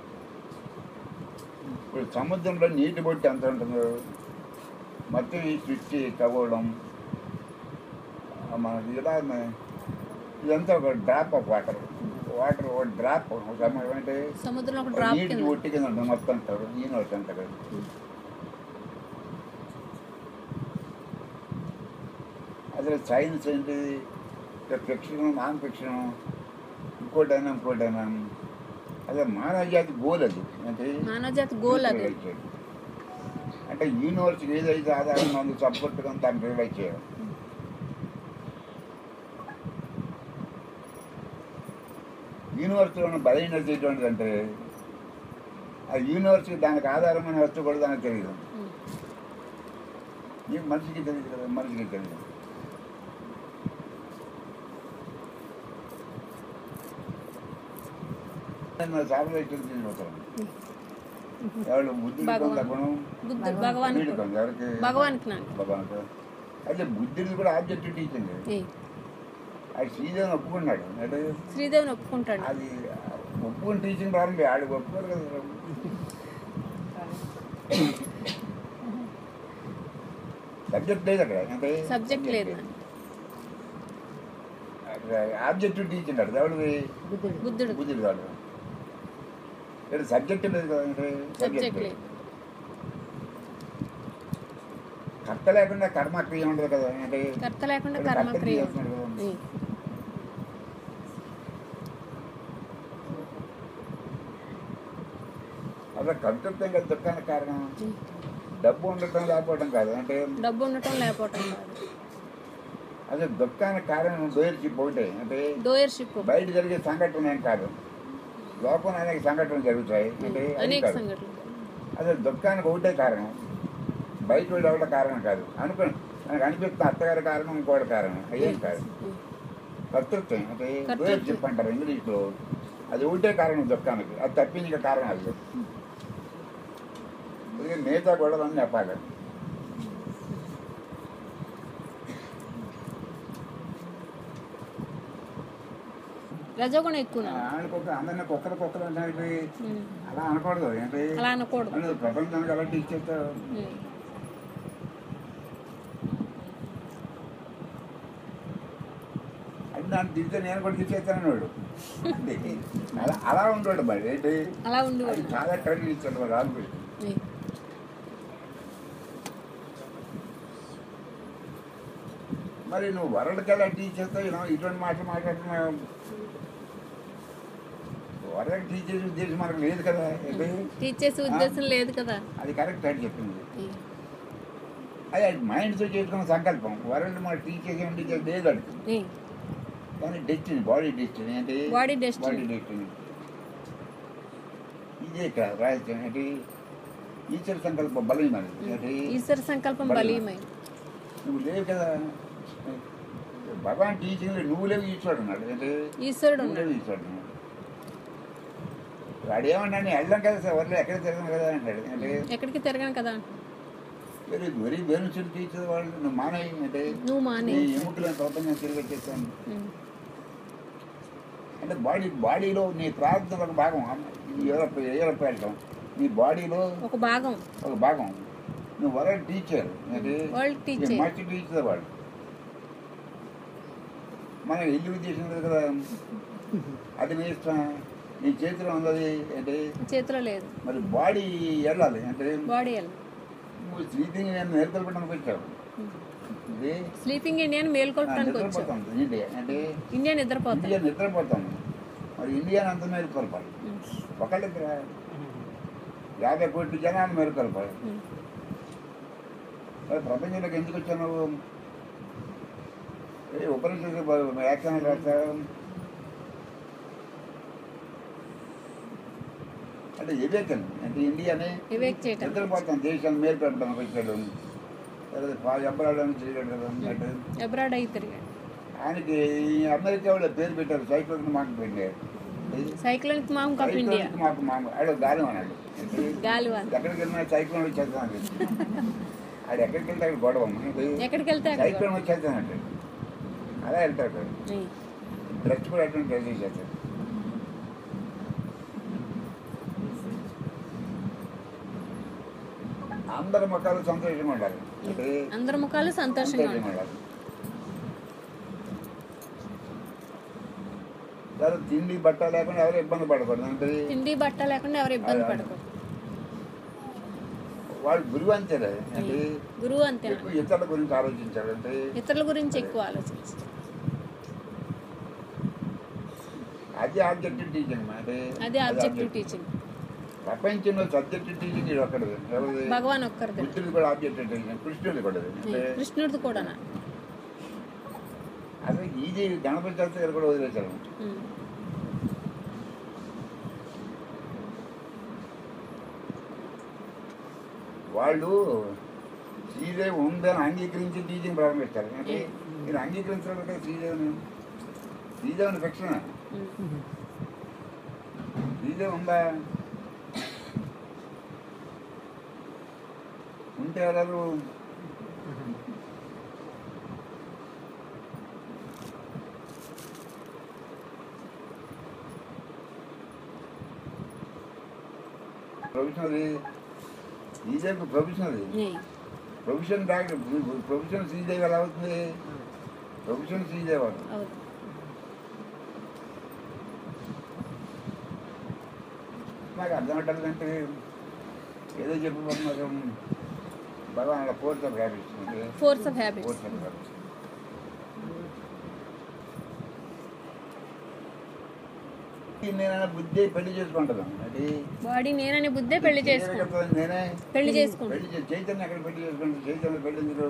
ఇప్పుడు సముద్రంలో నీటి బొట్టు ఎంత ఉంటుందో మొత్తం ఈ సృష్టి ఖగోళం ఆ మన ఇలా మ- ఇదంతా ఒక డ్రాప్ ఆఫ్ వాటర్ వాటర్ ఒక డ్రాప్ అంటే సముద్రంలో ఒక డ్రాప్ నీటి కింద ఒట్టి కింద ఉంటుంది మొత్తం అంటారు యూనివర్స్ అంతా కదా అసలు సైన్స్ ఏంటి ఫిక్షన్ నాన్ ఫిక్షన్ ఇంకోటైనా ఇంకోటైనా అదే మానవ జాతి గోల్ అది అంటే మానవజాతి గోల్ అది అంటే యూనివర్స్కి ఏదైతే ఆధారంగా ఉందో సపోర్ట్గా దాన్ని రియలైజ్ చేయాలి యూనివర్స్లో ఉన్న బలహీనత ఎటువంటిది అంటే ఆ యూనివర్స్కి దానికి ఆధారమైన వస్తువు కూడా దానికి తెలియదు ఉమ్. నీకు మనిషికి తెలియదు కదా మనిషికి తెలియదు సాఫ్ట్వేర్ తీసుకొస్తాను ఎవరు బుద్ధుడి భగవాన్. తప్పను బుద్ధుడు భగవాన్ వీడికి ఉంది. ఎవరికి భగవాన్కి నాన్న భగవాన్కి అయితే బుద్ధుడిది కూడా ఆబ్జెక్టివ్ టీచింగ్ ఏ, అది శ్రీదేవిని ఒప్పుకున్నాడు అంటే శ్రీదేవిని ఒప్పుకుంటాడు అది ఒప్పుకుని టీచింగ్ ప్రారంభం ఆడికి ఒప్పుకోరు కదా సబ్జెక్ట్ లేదు అక్కడ అంటే సబ్జెక్ట్ లేదు నాన్న ఆబ్జెక్టివ్ టీచింగ్ అక్కడ ఎవరిది బుద్ధుడు బుద్ధుడు కాదు ఇక్కడ సబ్జెక్ట్ లేదు కదా అంటే సబ్జెక్ట్ లేదు కర్త లేకుండా కర్మ క్రియ ఉండదు కదా అంటే కర్త లేకుండా ఇక్కడ కర్మ కర్త క్రియ చేస్తున్నాడు కదా. ఉమ్. అసలు కర్తృత్వం కదా దుఃఖానికి కారణం డబ్బు ఉండటం లేకపోవడం కాదు అంటే డబ్బు ఉండటం లేకపోవటం కాదు అసలు దుఃఖానికి కారణం డోయర్షిప్ ఒకటే అంటే డోయర్షిప్ బయట జరిగే సంఘటన ఏం కాదు లోపల అనేక సంఘటనలు జరుగుతాయి అంటే అది అనేక కాదు. సంఘటనలు అసలు దుఃఖానికి ఒకటే కారణం బయట వాళ్ళు ఎవడ కారణం కాదు అనుకో మనకు అనిపిస్తున్న అత్తగారి కారణం ఇంకోటి కారణం అయ్యేం కాదు ఉమ్. కర్తృత్వం అంటే కర్తృత్వం. డోయర్షిప్ అంటారు ఇంగ్లీష్లో అది ఒకటే కారణం దుఃఖానికి అది తప్పించే కారణం అది అందుకే మిగతా గొడవలని చెప్పాలి రజోగుణం ఎక్కువ నాన్న. ఆడికొక అందరినీ కుక్కలు అంటే ఉమ్. అలా అనకూడదు ఏంటి అలా అనకూడదు అంటే ప్రపంచానికి అలా టీచ్ చేస్తావు ఉమ్. అది దాన్ని తిరిగితే నేను కూడా తీసేస్తాను వాడు అలా అలా ఉండేవాడు మరి ఏంటి అలా అది ఉండేవాడు చాలా ట్రైనింగ్ ఇచ్చాడు వాడు రాజుపేట ఉమ్. మరి నువ్వు వరల్డ్కి ఎలా టీచ్ చేస్తావు ఇలా ఇటువంటి మాటలు మాట్లాడుతున్నావు వరల్డ్ టీచ్ చేసే ఉద్దేశం మనకు లేదు కదా ఏంటి టీచ్ చేసే ఉద్దేశం లేదు కదా అది కరెక్ట్ అని చెప్పింది ఉమ్. అది అది మైండ్తో చేసుకున్న సంకల్పం వరల్డ్ మన టీచ్ చేసే టీచర్ లేదు అది ఉమ్. కానీ డెస్టినీ బాడీ డెస్టినీ అంటే Body destiny. బాడీ డెస్టినీ ఇదే ఇక్కడ రాజ్యం అంటే ఈశ్వర సంకల్పం బలమైనది అంటే ఈశ్వర సంకల్పం బలీయమై నువ్వు లేవు కదా భగవాన్ టీచింగ్ నువ్వు లేవు ఈశ్వరుడు అన్నాడు అంటే ఈశ్వరుడు నువ్వు ఉన్నాడు లేవు ఈశ్వరుడు అన్నాడు వాడు ఏమన్నా నేను వెళ్ళాం కదా సార్ వరలో ఎక్కడ తిరగను కదా అంటాడు అంటే ఎక్కడికి తిరగను కదా వెరీ వెరీ బెనిఫిట్ టీచర్ వాళ్ళు నువ్వు మానేయి అంటే నువ్వు మానే నీ ఎముకలను ప్రపంచం తిరిగి వచ్చేసాను ఉమ్. అంటే బాడీ బాడీలో నీ ప్రార్థన ఒక భాగం యూరప్ యూరప్ వెళ్ళటం నీ బాడీలో ఒక భాగం ఒక భాగం నువ్వు world teacher World teacher. Must teacher వాడు మన ఇల్లు ఉద్దేశం లేదు కదా అది నీ ఇష్టం నీ చేతిలో ఉన్నది అంటే చేతిలో లేదు మరి బాడీ వెళ్ళాలి అంటే బాడీ వెళ్ళ నువ్వు స్లీపింగ్ నేను నేర్పడానికి వచ్చావు ఇది స్లీపింగ్ ఇండియన్ మేల్కొల్పడానికి వచ్చావు నిద్రపోతుంది ఇండియా అంటే ఇండియా నిద్రపోతా ఇండియా నిద్రపోతుంది మరి ఇండియాని అంత మేలుకొల్పాలి ఉమ్. ఒకళ్ళిద్దర యాభై కోట్ల జనాన్ని మేలుకొల్పాలి ఉమ్. మరి ప్రపంచంలోకి ఎందుకు వచ్చావు నువ్వు ఏ ఉపనిషత్తు వ్యాఖ్యానాలు రాస్తావు అంటే వివేకం అంటే ఇండియాని వివేక్ చేయటం నిద్రపోతాం దేశాన్ని మేలు పెట్టడానికి వచ్చాడు తర్వాత ఎంపరాడని చేయలేడు కదా అంటే ఎబ్రాడ్ అయి తిరిగాడు ఆయనకి ఈ అమెరికా వాళ్ళు పేరు పెట్టారు సైక్లోన్ మాకు పెట్టారు సైక్లోనిక్ మామ్ ఆఫ్ ఇండియా సైక్లోన్ మాకు మాకు ఆడ గాలి అన్నాడు అంటే గాలివాన్ ఎక్కడికి వెళ్ళినా సైక్లోన్ వచ్చేస్తాను ఆడు ఎక్కడికి వెళ్తే అక్కడ గొడవ ఎక్కడికి వెళ్తే అక్కడ సైక్లోన్ వచ్చేస్తానంటే అలా వెళ్తాడు ఉమ్. డ్రెస్ కూడా అటువంటి డ్రెస్ చేసేస్తాడు అందరి ముఖాలు సంతోషంగా ఉండాలి అంటే అందరి ముఖాలు సంతోషంగా సంతోషంగా ఉంటాయి ఉండాలి తర్వాత తిండి బట్ట లేకుండా ఎవరు ఇబ్బంది పడకూడదు అంటే తిండి బట్ట లేకుండా ఎవరు ఇబ్బంది పడకూడదు వాళ్ళు గురువు అంతేలే అంటే గురువు అంతే ఎక్కువ ఇతరుల గురించి ఆలోచించాడు అంటే ఇతరుల గురించి ఎక్కువ ఆలోచించి అది ఆబ్జెక్టివ్ టీచింగ్ అంటే అది ఆబ్జెక్టివ్ టీచింగ్ ప్రపంచంలో సబ్జెక్టివ్ టీచింగ్ ఇది ఒక్కడది ఎవరిది భగవాన్ ఒక్కరిది బుద్ధుడు కూడా ఆబ్జెక్టివ్ టీచింగ్ కృష్ణుడు కూడా అంటే కృష్ణుడిది కూడా అసలు ఇది గణపతి శాస్త్రి గారు కూడా వదిలేశారు వాళ్ళు శ్రీదేవి ఉందని అంగీకరించి టీచింగ్ ప్రారంభిస్తారు అంటే మీరు అంగీకరించడం కదా శ్రీదేవిని శ్రీదేవిని శిక్షణ శ్రీదేవి ఉందా ఉంటే ఎవరు ప్రొఫెషనల్ శ్రీదేవికి professional profession doctor profession Sridevi ఎలా అవుతుంది ప్రొఫెషన్ శ్రీదేవి అవుతుంది అవును నాకు అర్థమవుతుందంటే ఏదో చెప్పబోతున్నారు భగవాన్ ఫోర్త్ ఆఫ్ హ్యాబిట్స్ అంటే force of habits fourth of habits నేనైనా బుద్ధి పెళ్లి చేసుకుంటాను అది బాడీ నేనని బుద్ధే పెళ్లి చేసుకో శరీరగతం నేనే పెళ్లి చేసుకుంటా పెళ్లి చే- చైతన్య ఎక్కడ పెళ్లి చేసుకుంటాను చైతన్య పెళ్లి ఎందుకు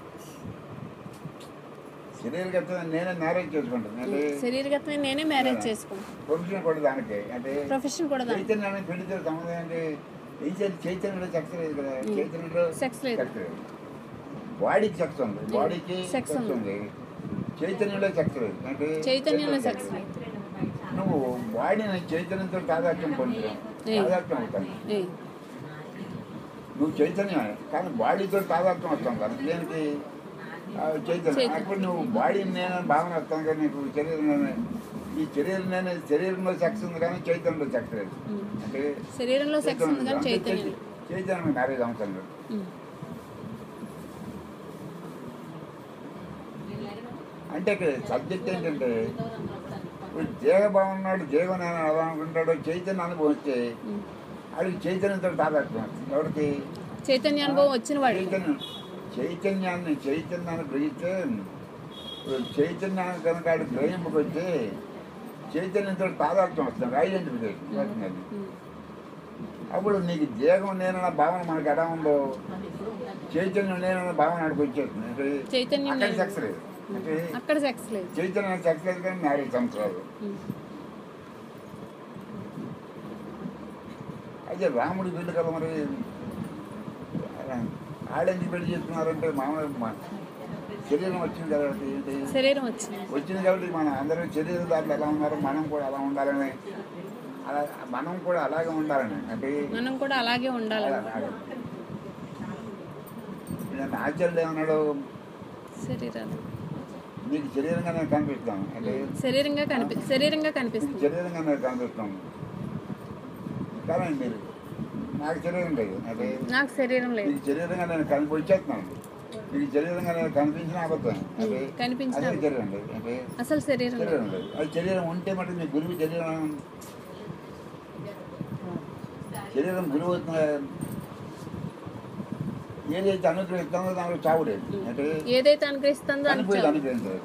శరీరగతం నేనే మ్యారేజ్ చేసుకుంటాను అంటే శరీరగతమే నేనే మ్యారేజ్ చేసుకుంటా ప్రొఫెషన్ కూడా దానికి అంటే ప్రొఫెషన్ కూడా దాని చైతన్యాన్ని పెళ్లితో సంబంధం అంటే ఏం చేయాలి చైతన్యంలో సెక్స్ లేదు కదా చైతన్యంలో Sex లేదు. sex లేదు బాడీకి సెక్స్ ఉంది బాడీకి Sex సెక్స్ ఉంది. ఉంది చైతన్యంలో సెక్స్ లేదు అంటే చైతన్యంలో sex సెక్స్ లేదు. నువ్వు బాడీని చైతన్యంతో తాదాత్మ్యం పొందుతావు ఏ. తాదాత్మ్యం అవుతాను ఏయ్, నువ్వు చైతన్యమే కానీ బాడీతో తాదాత్మ్యం వస్తాం కదా దేనికి ఆ, చైతన్యం చైతన్యం. అప్పుడు నువ్వు బాడీని నేను భావన వస్తాను కానీ నీకు శరీరం నేను ఈ శరీరం నేను శరీరంలో సెక్స్ ఉంది కానీ చైతన్యంలో సెక్స్ లేదు ఉమ్. అంటే శరీరంలో సెక్స్ ఉంది కానీ అంటే చైతన్యం చై- చైతన్యం మ్యారేజ్ అవసరం లేదు ఉమ్. అంటే ఇక్కడ సబ్జెక్ట్ ఏంటంటే ఇప్పుడు దేహభావం ఉన్నాడు దేహం నేను ఎలా అనుకుంటాడో చైతన్య అనుభవం వస్తే ఉమ్. అది చైతన్యంతో తాదాత్మ్యం ఎవరికి చైతన్య అనుభవం వచ్చిన వాడు చైతన్యం చైతన్యాన్ని చైతన్యాన్ని గ్రహిస్తే ఇప్పుడు చైతన్యాన్ని కనుక ఆడు గ్రహింపుకి వస్తే చైతన్యంతో తాదాత్మ్యం వస్తుంది ఐడెంటిఫికేషన్ వస్తుంది ఉమ్. అప్పుడు నీకు దేహం నేనన్న భావన మనకి ఎలా ఉందో చైతన్యం నేనన్న భావన ఆడికి వచ్చేస్తుంది అంటే చైతన్యం అక్కడ నేను. సెక్స్ లేదు అంటే అక్కడ సెక్స్ లేదు చైతన్యం సెక్స్ లేదు కానీ మ్యారేజ్ సంవత్సరాలు ఉమ్. అయితే రాముడి పెళ్లి కదా మరి ఆడెందుకు పెళ్లి చేసుకున్నారంటే మామూలు మా- శరీరం వచ్చింది కాబట్టి ఏంటి శరీరం వచ్చింది వచ్చింది కాబట్టి మనం అందరం శరీరదారులు ఎలా ఉన్నారు మనం కూడా అలా ఉండాలని అలా మనం కూడా అలాగే ఉండాలని అంటే మనం కూడా అలాగే ఉండాలి అలాగే. నేను ఆచార్యుడు ఏమన్నాడు శరీరాలు నీకు శరీరంగా నేను కనిపిస్తాను అంటే శరీరంగా కనిపి శరీరంగా నీకు కనిపిస్తుంది శరీరంగా నేను కనిపిస్తాను కానీ మీరు నాకు శరీరం లేదు అంటే నాకు శరీరం లేదు నీకు శరీరంగా నేను కనిపి వచ్చేస్తున్నాను నీకు శరీరంగా నేను కనిపించిన అబద్ధం అంటే కనిపించిన అదే శరీరం లేదు అంటే అసలు శరీరం లేదు శరీరం లేదు అది శరీరం ఉంటే మటు మీ గురువు శరీరం శరీరం గురువు అవుతున్నా ఏదైతే అనుగ్రహిస్తుందో దాంట్లో చావు లేదు అంటే ఏదైతే అనుగ్రహిస్తుందో దానికి చనిపోయేది చావు. అనుగ్రహించలేదు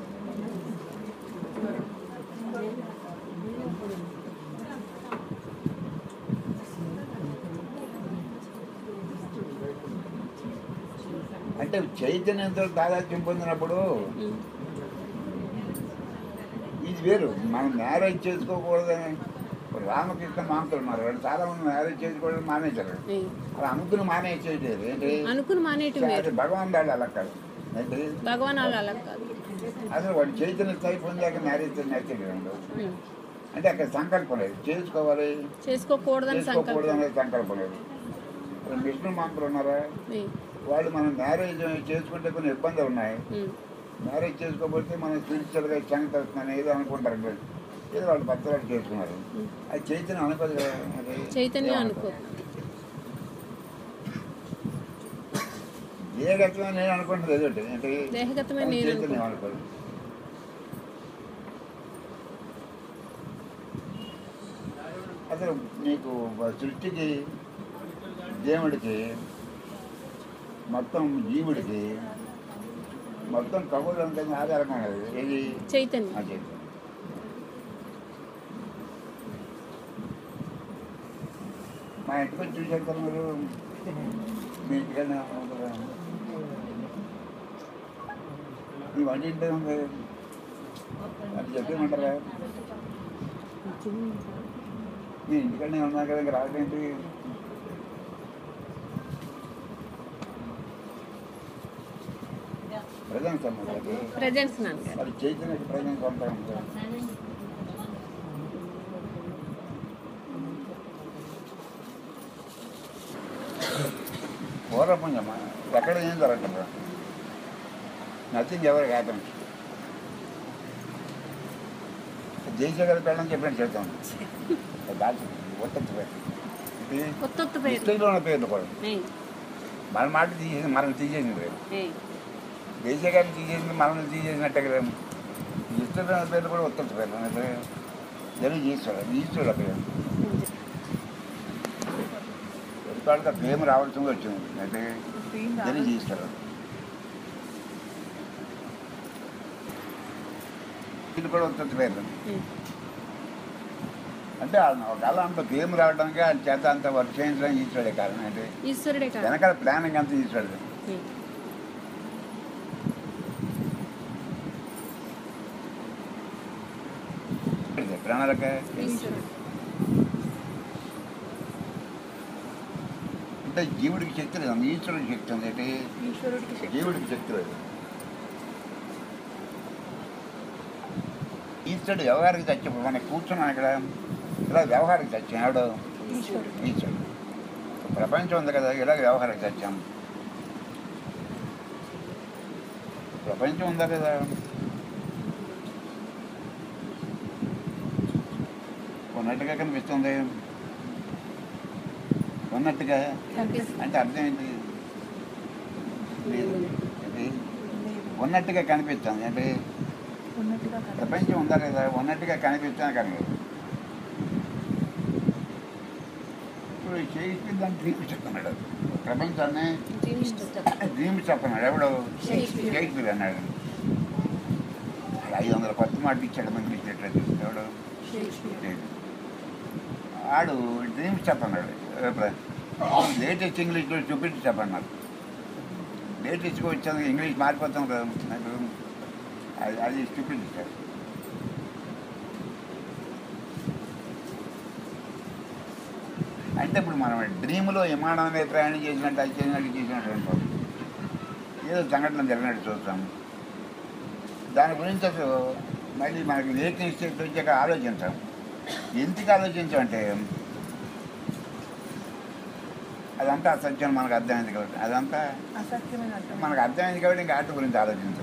అంటే చైతన్యంతో తాదాత్యం పొందినప్పుడు ఉమ్. ఇది వేరు మనం మ్యారేజ్ చేసుకోకూడదని ఇప్పుడు రామకృష్ణ మామతులు ఉన్నారు వాళ్ళు చాలా మంది మ్యారేజ్ చేసుకోవడం మానేశారు ఏయ్. అలా అనుకుని మానేసేయలేదు ఏంటి అనుకుని మానేయటం వేరు అది భగవాన్ దాడు అలా కాదు ఏంటి భగవాన్ వాళ్ళు అలా కాదు అసలు వాడు చైతన్య స్థాయి పొందాక మ్యారేజ్ నచ్చలేదు ఉమ్. అంటే అక్కడ సంకల్పం లేదు చేసుకోవాలి చేసుకోకూడదని చేసుకోకూడదు సంకల్పం అనేది సంకల్పం లేదు ఇప్పుడు విష్ణు మామతులు ఉన్నారా ఏయ్. వాళ్ళు మనం మ్యారేజ్ చేసుకుంటే కొన్ని ఇబ్బందులు ఉన్నాయి ఉమ్. మ్యారేజ్ చేసుకోకపోతే మనం స్పిరిచువల్గా సంగతి వస్తుందని ఏదో అనుకుంటారు వీళ్ళు. ఏదో వాళ్ళు భర్తలు చేసుకున్నారు అది చైతన్యం అనుకోదు కదా అది చైతన్యం అనుకో దేహగతంగా నేను అనుకుంటుంది ఏదోటి అంటే దేహగతమే అది నేను చైతన్యం అనుకో అనుకోదు అసలు నీకు సృష్టికి దేవుడికి మొత్తం జీవుడికి మొత్తం కబుర్లు అంతా ఆధారంగా ఉన్నది ఏది చైతన్యం ఆ చైతన్యం మా ఇంటికి వచ్చి చూసారు కదా మీరు మీ ఇంటికన్నా ఉంటుందా? ఈ వంట ఇంటి ఉంది అది చెప్పేమంటారా మీ ఇంటికన్నా ఉన్నా కదా ఇంకా రాదేంటి ప్రజెన్స్ అన్నమాట అది ప్రజెన్స్ నాన్నగారు మరి చైతన్య ప్రజెన్స్ అంతా ఉంటుంది పూర్వపుణ్యమా ఎక్కడ ఏం జరగదు నథింగ్ ఎవరు హ్యాపన్ జయశేఖర్ పెళ్ళని చెప్పినట్టు చెప్తాను దాచి ఒత్తు పేరు ఇది కొత్త పేరు హిస్టరీలో ఉన్న పేర్లు కూడా ఏయ్. మన మాట తీసేసి మనం తీసేసింది పేరు ఏయ్. దేశగారిని తీసేసింది మనం తీసేసినట్టే కదా హిస్టరీలో ఉన్న పేర్లు కూడా ఒత్తు పేర్లు అంటే జనం ఈశ్వరుడు ఈశ్వరుడు పేరు వాళ్ళకి ప్రేమ రావాల్సింది వచ్చింది అంటే స్క్రీన్ ఇద్దరిని జీవిస్తాడు ఇది కూడా ఉత్పత్తి పేరు అంటే ఆయన ఒకవేళ అంత గేమ్ రావడానికి ఆయన చేత అంత వర్క్ చేయించడానికి ఇచ్చాడే కారణం అంటే ఈశ్వరుడే కాదు వెనకాల ప్లానింగ్ అంతా ఇచ్చాడు ప్రణాళిక ఈశ్వరుడు అంటే జీవుడికి శక్తి లేదు ఈశ్వరుడికి శక్తి ఉంది అంటే ఈశ్వరుడికి శక్తి జీవుడికి శక్తి లేదు ఈశ్వరుడు వ్యవహారికి చచ్చిపోయి మనకి కూర్చున్నాను ఇక్కడ ఇలా వ్యవహారికి చచ్చాం ఎవడు ఈశ్వరుడు ఈశ్వరుడు ప్రపంచం ఉంది కదా ఇలా వ్యవహారికి చచ్చాం ప్రపంచం ఉందా కదా ఉన్నట్టుగా కనిపిస్తుంది ఉన్నట్టుగా కనిపిస్తుంది అంటే అర్థం ఏంటి లేదు ఏంటి? లేదు ఉన్నట్టుగా కనిపిస్తుంది అంటే ఉన్నట్టుగా కనిపిస్తుంది ప్రపంచం ఉందా లేదా ఉన్నట్టుగా కనిపిస్తాను కానీ ఇప్పుడు షేక్స్పియర్ దాన్ని డ్రీమ్స్ చెప్తున్నాడు ప్రపంచాన్ని డ్రీమ్స్ చెప్తున్నాడు ఎవడు షేక్స్పియర్. షేక్స్పియర్ అన్నాడు ఐదు వందల కొత్త మాట ఇచ్చాడు మంచి లిటరేచర్ ఎవడు షేక్స్పియర్ లేదు. ఆడు డ్రీమ్స్ చెప్పన్నాడు లేటెస్ట్ ఇంగ్లీష్లో చూపించి చెప్పన్నారు లేటెస్ట్గా వచ్చాను ఇంగ్లీష్ మారిపోతాం కదా నాకు అది అది చూపించారు అంటే ఇప్పుడు మనం డ్రీమ్లో విమానం మీద ప్రయాణం చేసినట్టు అది చేసినట్టు చేసినట్టు అనుకోం ఏదో సంఘటన జరిగినట్టు చూస్తాం దాని గురించి అసలు మళ్ళీ మనకి లేటెస్ట్ స్టేట్ వచ్చాక ఆలోచించాం ఎందుకు ఆలోచించామంటే అదంతా అసత్యం మనకు అర్థమైంది కాబట్టి అదంతా అసత్యమైన అర్థం మనకు అర్థమైంది కాబట్టి ఇంకా ఆట గురించి ఆలోచించాం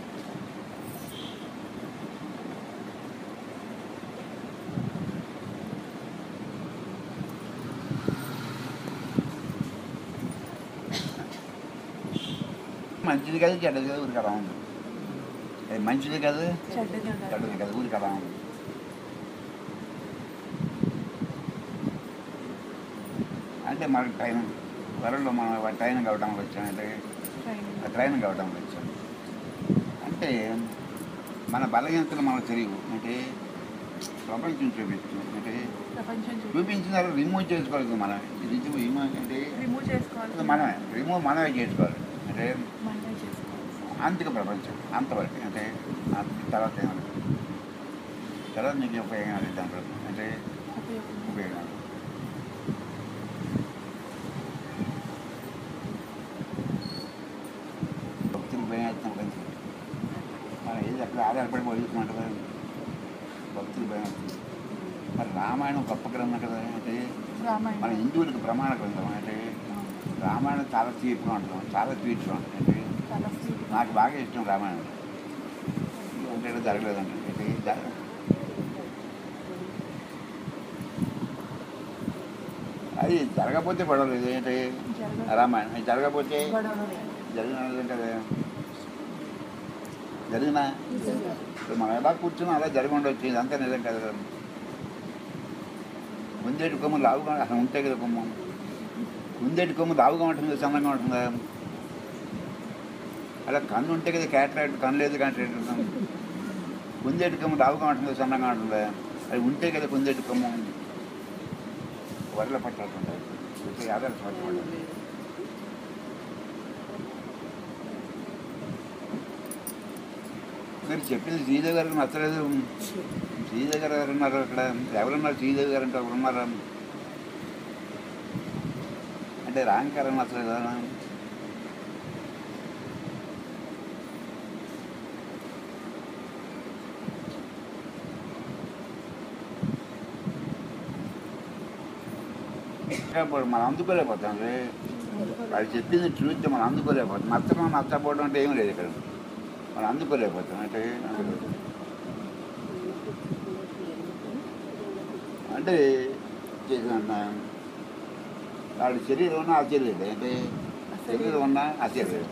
మంచిది కదా చెడ్డది కదా ఊరికి అలా ఉంది అది మంచిది కదా చెడ్డది అంటారు చెడ్డది కదా ఊరికి అలా ఉంది అంటే మనకి టైం త్వరలో మనం ట్రైనింగ్ అవడానికి వచ్చాం అంటే ట్రైనింగ్ ట్రైనింగ్ అవడానికి వచ్చాం అంటే మన బలహీనతలు మనకు తెలియవు అంటే ప్రపంచం చూపిస్తుంది అంటే ప్రపంచం చూసి చూపించిన తర్వాత రిమూవ్ చేసుకోవాలి మనం ఇది రిమూవ్ అంటే రిమూవ్ చేసుకోవాలి మనమే రిమూవ్ మనమే చేసుకోవాలి అంటే మనమే చేసుకోవాలి అంతిక ప్రపంచం అంతవరకు అంటే అంత తర్వాత ఏమన్నా తర్వాత నీకు ఉపయోగం లేదు దాంట్లో అంటే ఉపయోగం ఉపయోగం భక్తులు భయం వేస్తాం కదా మనం ఏది అక్కడ ఆధారపడి వదులుతున్నట్టు భక్తులు భయం వేస్తుంది మరి రామాయణం గొప్ప గ్రంథం కదా అంటే మన రామాయణం హిందువులకు ప్రమాణ గ్రంథం అంటే రామాయణం చాలా తీర్పుగా ఉంటుంది చాలా స్వీట్గా ఉంటుంది అంటే చాలా sweet. నాకు బాగా ఇష్టం రామాయణం అంటే ఏదో జరగలేదంటే అంటే జర- అది జరగకపోతే పడవలేదు ఏంటి జరగదు. రామాయణం అది జరగకపోతే గొడవలు లేవు. జరిగిన కదా జరిగిన ఇప్పుడు మనం ఎలా కూర్చున్నా అలా జరిగి ఉండొచ్చు ఇదంతా నిజం కదా ముందేటి కొమ్ము లావుగా అసలు ఉంటే కదా కొమ్ము ముందేటి కొమ్ము లావుగా ఉంటుంది సన్నంగా ఉంటుందా అలా కన్ను ఉంటే కదా క్యాటరాక్ట్ కన్ను లేదు క్యాటరాక్ట్ కుందేటి కొమ్ము లావుగా ఉంటుంది సన్నంగా ఉంటుందా అది ఉంటే కదా కుందేటి కొమ్ము వరల పట్టాలి ఆధార పట్టాలి మీరు చెప్పింది శ్రీదేవి గారికి నచ్చలేదు శ్రీదేవి గారు ఎవరు ఉన్నారు అక్కడ ఎవరున్నారు శ్రీదేవి గారు అంటే ఎవరు ఉన్నారా అంటే రాంకారం నచ్చలేదా ఇప్పుడు మనం అందుకోలేకపోతాం రే వాళ్ళు చెప్పింది ట్రూత్ మనం అందుకోలేకపోతాం నచ్చడం నచ్చకపోవడం అంటే ఏం లేదు ఇక్కడ మనం అందుకోలేకపోతాం అంటే అంటే చేసిన వాళ్ళ శరీరం ఉన్న ఆశ్చర్యం అంటే శరీరం ఉన్న ఆశ్చర్యం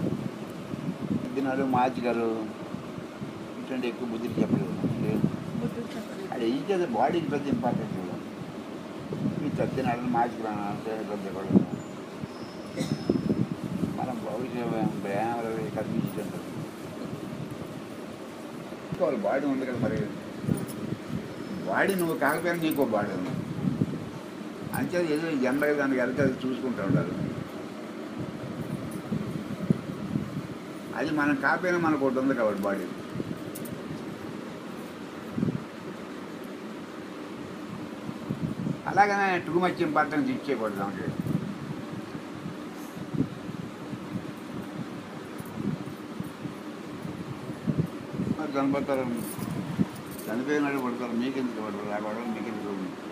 దినాలు మార్చి గారు ఇటువంటి ఎక్కువ బుద్ధిని చెప్పలేదు అంటే బుద్ధి ఎందుకు చెప్పలేదు అది ఏం చేస్తే బాడీకి పెద్ద ఇంపార్టెంట్ ఇవ్వడం ఈ చచ్చినాడు మార్చుకున్నాను పెద్ద కూడా మనం భవిష్యత్ ప్రేమలు కనిపించుకుంటాం వాళ్ళ బాడీ ఉంది కదా మరి బాడీ నువ్వు కాకపోయినా నీకో బాడీ ఉంది అంతే ఏదో జనరల్గా దానికి వెళ్తే అది చూసుకుంటూ ఉండాలి అది మనం కాకపోయినా మనకు ఒకటి ఉంది కాబట్టి బాడీ అలాగనే టూ మచ్ ఇంపార్టెన్స్ ఇచ్చేయకూడదు దానికి మరి చనిపోతారు చనిపోయినాడు పడతారు మీకెందుకు పడతారు ఆ గొడవ మీకెందుకు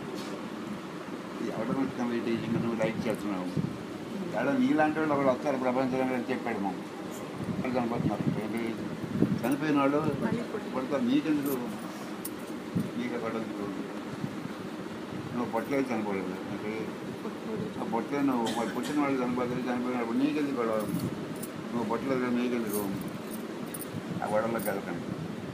ఎవడ వస్తుంది టీచింగ్ నువ్వు లైక్ చేస్తున్నావు ఎవడో నీలాంటి వాళ్ళు ఒకళ్ళు వస్తారు ప్రపంచంలో అని చెప్పాడు మా వాళ్ళు చనిపోతున్నారు ఏంటి చనిపోయిన వాళ్ళు పడతారు మీకెందుకు మీకు పడదు నువ్వు పొట్టలేదు చనిపోలేదు అంటే ఆ పొట్టే నువ్వు మరి పుట్టిన వాళ్ళు చనిపోతారు చనిపోయినప్పుడు నీకెందుకు గొడవ నువ్వు పొట్టలేదు కదా నీకెందుకు ఆ గొడవలోకి వెళ్ళకండి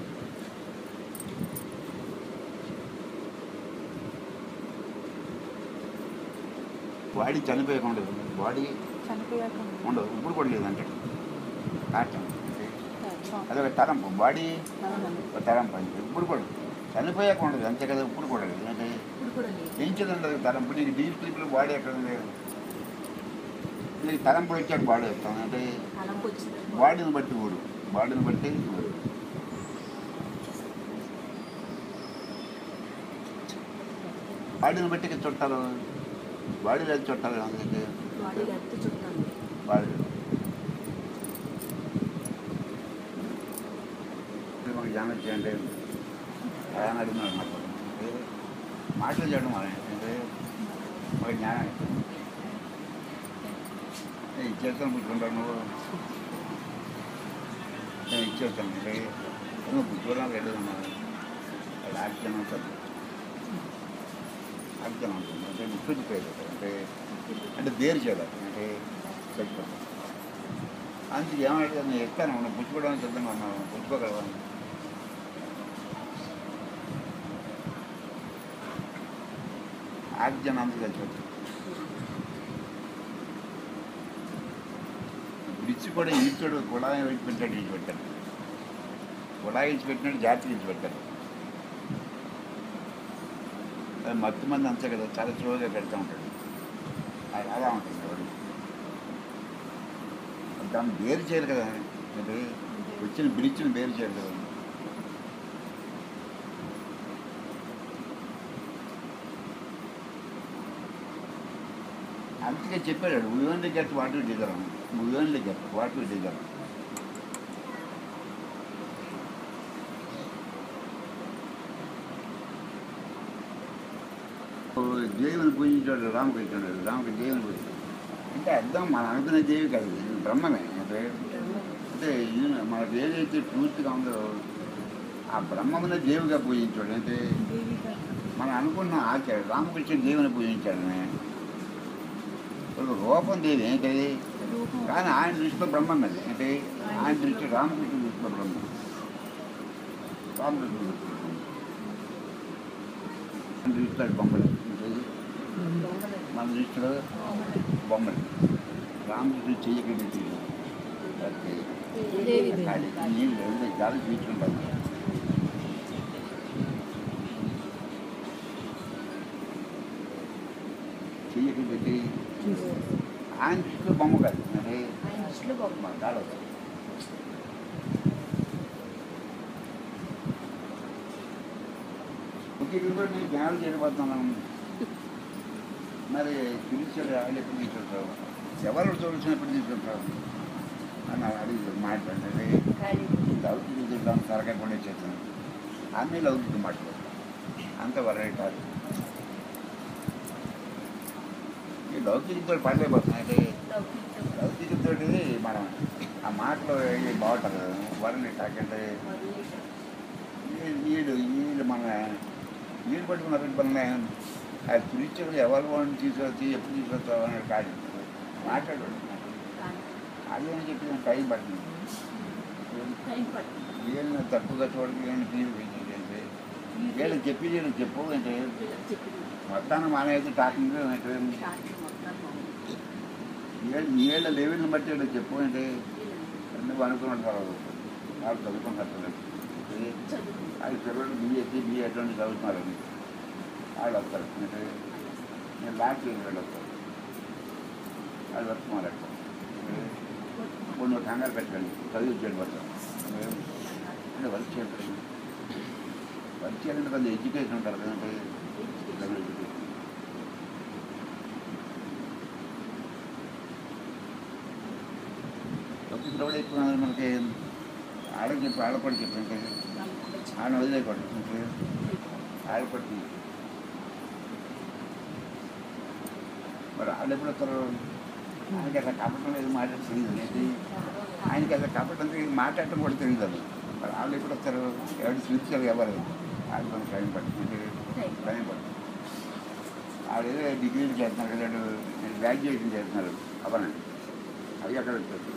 బాడీ చనిపోయకుండా బాడీ చనిపోయాక ఉండదు ఇప్పుడు కూడా లేదంటే కాటం అదొక తరంపు బాడీ ఒక తరంపు అంతే ఇప్పుడు కూడా చనిపోయాక ఉండదు అంతే కదా ఇప్పుడు కూడా లేదు అంటే ఇప్పుడు కూడా లేదు ఏం చేద్దాం తరంపు నీకు డీప్ స్లీప్లో బాడీ ఎక్కడ ఉంది నీకు తరంపులు వచ్చాక బాడీ వస్తాను అంటే తలంపు వచ్చింది బాడీని బట్టి ఊరు బాడీని బట్టి ఊరు బాడీని బట్టి ఇక చుట్టాలు బాడీలో ఏది చుట్టాలు అందుకే బాడీలో ఎంత చుట్టాలి బాడీ మాకు జ్ఞానం చేయండి ఎలా అడిగినాడు నాకు అంటే మాటలు చేయడం మన అంటే మాకు జ్ఞానం నేను ఇచ్చేస్తాను పుట్టుకుంటాను నువ్వు నేను ఇచ్చేస్తాను అంటే నువ్వు పుట్టుకోవడానికి రెడీ ఉన్నాను అది ఆక్షన్ ఉంటుంది ఆక్షన్ ఉంటుంది అంటే ముట్టుకుపోయేది అంటే అంటే దేరు చేయడం అంటే చచ్చిపోతాం అందుకు ఏమంటే నేను ఎక్కాను మనం పుచ్చుకోవడానికి సిద్ధంగా ఉన్నాను పుచ్చుకోగలవాను ఆక్సిజన్ అంత చచ్చిపోతుంది బ్రిడ్జ్ కూడా ఈడ్చాడు కుళాయి వేసి పెట్టాడు ఈడ్చి పెట్టాడు కుళాయి ఇచ్చి పెట్టినట్టు జాతర ఇచ్చి పెట్టాడు అది మత్తు మంది అంతే కదా చాలా స్లోగా పెడతా ఉంటాడు అది అలా ఉంటుంది ఎవరు దాన్ని వేరు చేయరు కదా అంటే వచ్చిన బ్రిడ్జ్ని వేరు చేయరు కదా అందుకే చెప్పాడు we only get what you deserve we only get what you deserve దేవుని పూజించాడు రామకృష్ణుడు రామకృష్ణ దేవుని పూజ అంటే అర్థం మనం అనుకునే దేవి కాదు ఇది బ్రహ్మమే అంటే అంటే ఈయన మనకు ఏదైతే ట్రూత్గా ఉందో ఆ బ్రహ్మమునే దేవుగా పూజించాడు అంటే దేవిగా మనం అనుకున్న ఆచార్య రామకృష్ణ దేవుని పూజించాడు ఇప్పుడు రూపం దేవి ఏంటది రూపం కానీ ఆయన దృష్టిలో బ్రహ్మం అది అంటే ఆయన దృష్టి రామకృష్ణ దృష్టిలో బ్రహ్మం రామకృష్ణ దృష్టిలో బ్రహ్మం. ఆయన దృష్టిలో అది బొమ్మలు ఏంటది? దొంగలే. మన దృష్టిలో బొమ్మలు రామకృష్ణ చెయ్యకండి దేవి నీళ్ళు ఎవరి గాలి పీల్చుకుంటాను చెయ్యకి పెట్టి ఆయన దృష్టిలో బొమ్మ కాదు అంటే ఆయన దృష్టిలో గొప్ప మా గాలి వస్తుంది. ఇంకెక్కడ నేను జ్ఞానం చేయబోతున్నాను మరి పిలిచాడు వాళ్ళు ఎప్పుడు తీసుకుంటావు ఎవరు చూసినప్పుడు తీసుకుంటావు అని అడిగి మాట్లాడండి లౌకిక తింటాం తరగతి కూడా చేస్తాను అన్నీ లౌకిక మాటలు అంత వరై కాదు ఈ లౌకికతో పడలేకపోతున్నాయి అంటే లౌకికతో మనం ఆ మాటలు ఏవి బాగుంటుంది వరని కాకంటే వీడు వీళ్ళు మన వీళ్ళు పట్టుకున్న మన ఆ స్పిరిచువల్ ఎవరు వాళ్ళని తీసుకొచ్చి ఎప్పుడు తీసుకొస్తావు అనేది కాదు మాట్లాడు అదేమని చెప్పి టైం పడుతుంది టైం పడుతుంది వీళ్ళని తక్కువగా చూడక వీళ్ళని ఫీల్ పెంచేసి వీళ్ళకి చెప్పి వీళ్ళకి చెప్పు అంటే వీళ్ళకి చెప్పింది మొత్తాన్ని మానేది టాకింగ్ అంటే డాక్టర్ మొత్తం బాగుంది. వీళ్ళ వీళ్ళ లెవెల్ని బట్టి వీళ్ళకి చెప్పు అంటే వీళ్ళని నువ్వు అనుకున్న తర్వాత వాళ్ళు చదువుకున్నారు చదువుకుంది. అది పిల్లలు బీఎస్సీ బీఏ అటువంటి చదువుతున్నారని వాళ్ళు వస్తారు అంటే నేను లాస్ట్ ఇయర్ వాళ్ళు వస్తారు వాళ్ళు వస్తున్నారు అక్కడ ఇప్పుడు నువ్వు కంగారు పెట్టండి చదివి ఇచ్చేయండి వస్తారు అంటే వర్క్ చేయండి వర్క్ చేయాలంటే కొంచెం ఎడ్యుకేషన్ ఉంటారు కదంటే డబుల్ ఎడ్యుకేషన్ ఇప్పుడు కూడా ఎక్కువ మనకి ఆడకి చెప్పి ఆడపడి చెప్పంటే ఆయన వదిలేయకూడదు ఆడపడి మరి వాళ్ళు ఎప్పుడు వస్తారు ఆయనకి అసలు కపటం లేదు మాట్లాడి తెలియదు లేదు ఆయనకి అసలు కపటం తెలియదు మాట్లాడటం కూడా తెలియదు అది మరి వాళ్ళు ఎప్పుడు వస్తారు ఎవరు స్విచ్చారు ఎవరు వాళ్ళు కొంచెం టైం పడుతుంది టైం పడుతుంది వాళ్ళు ఏదో డిగ్రీలు చేస్తున్నారు కదా గ్రాడ్యుయేషన్ చేస్తున్నారు అవనండి అవి అక్కడ వచ్చేస్తారు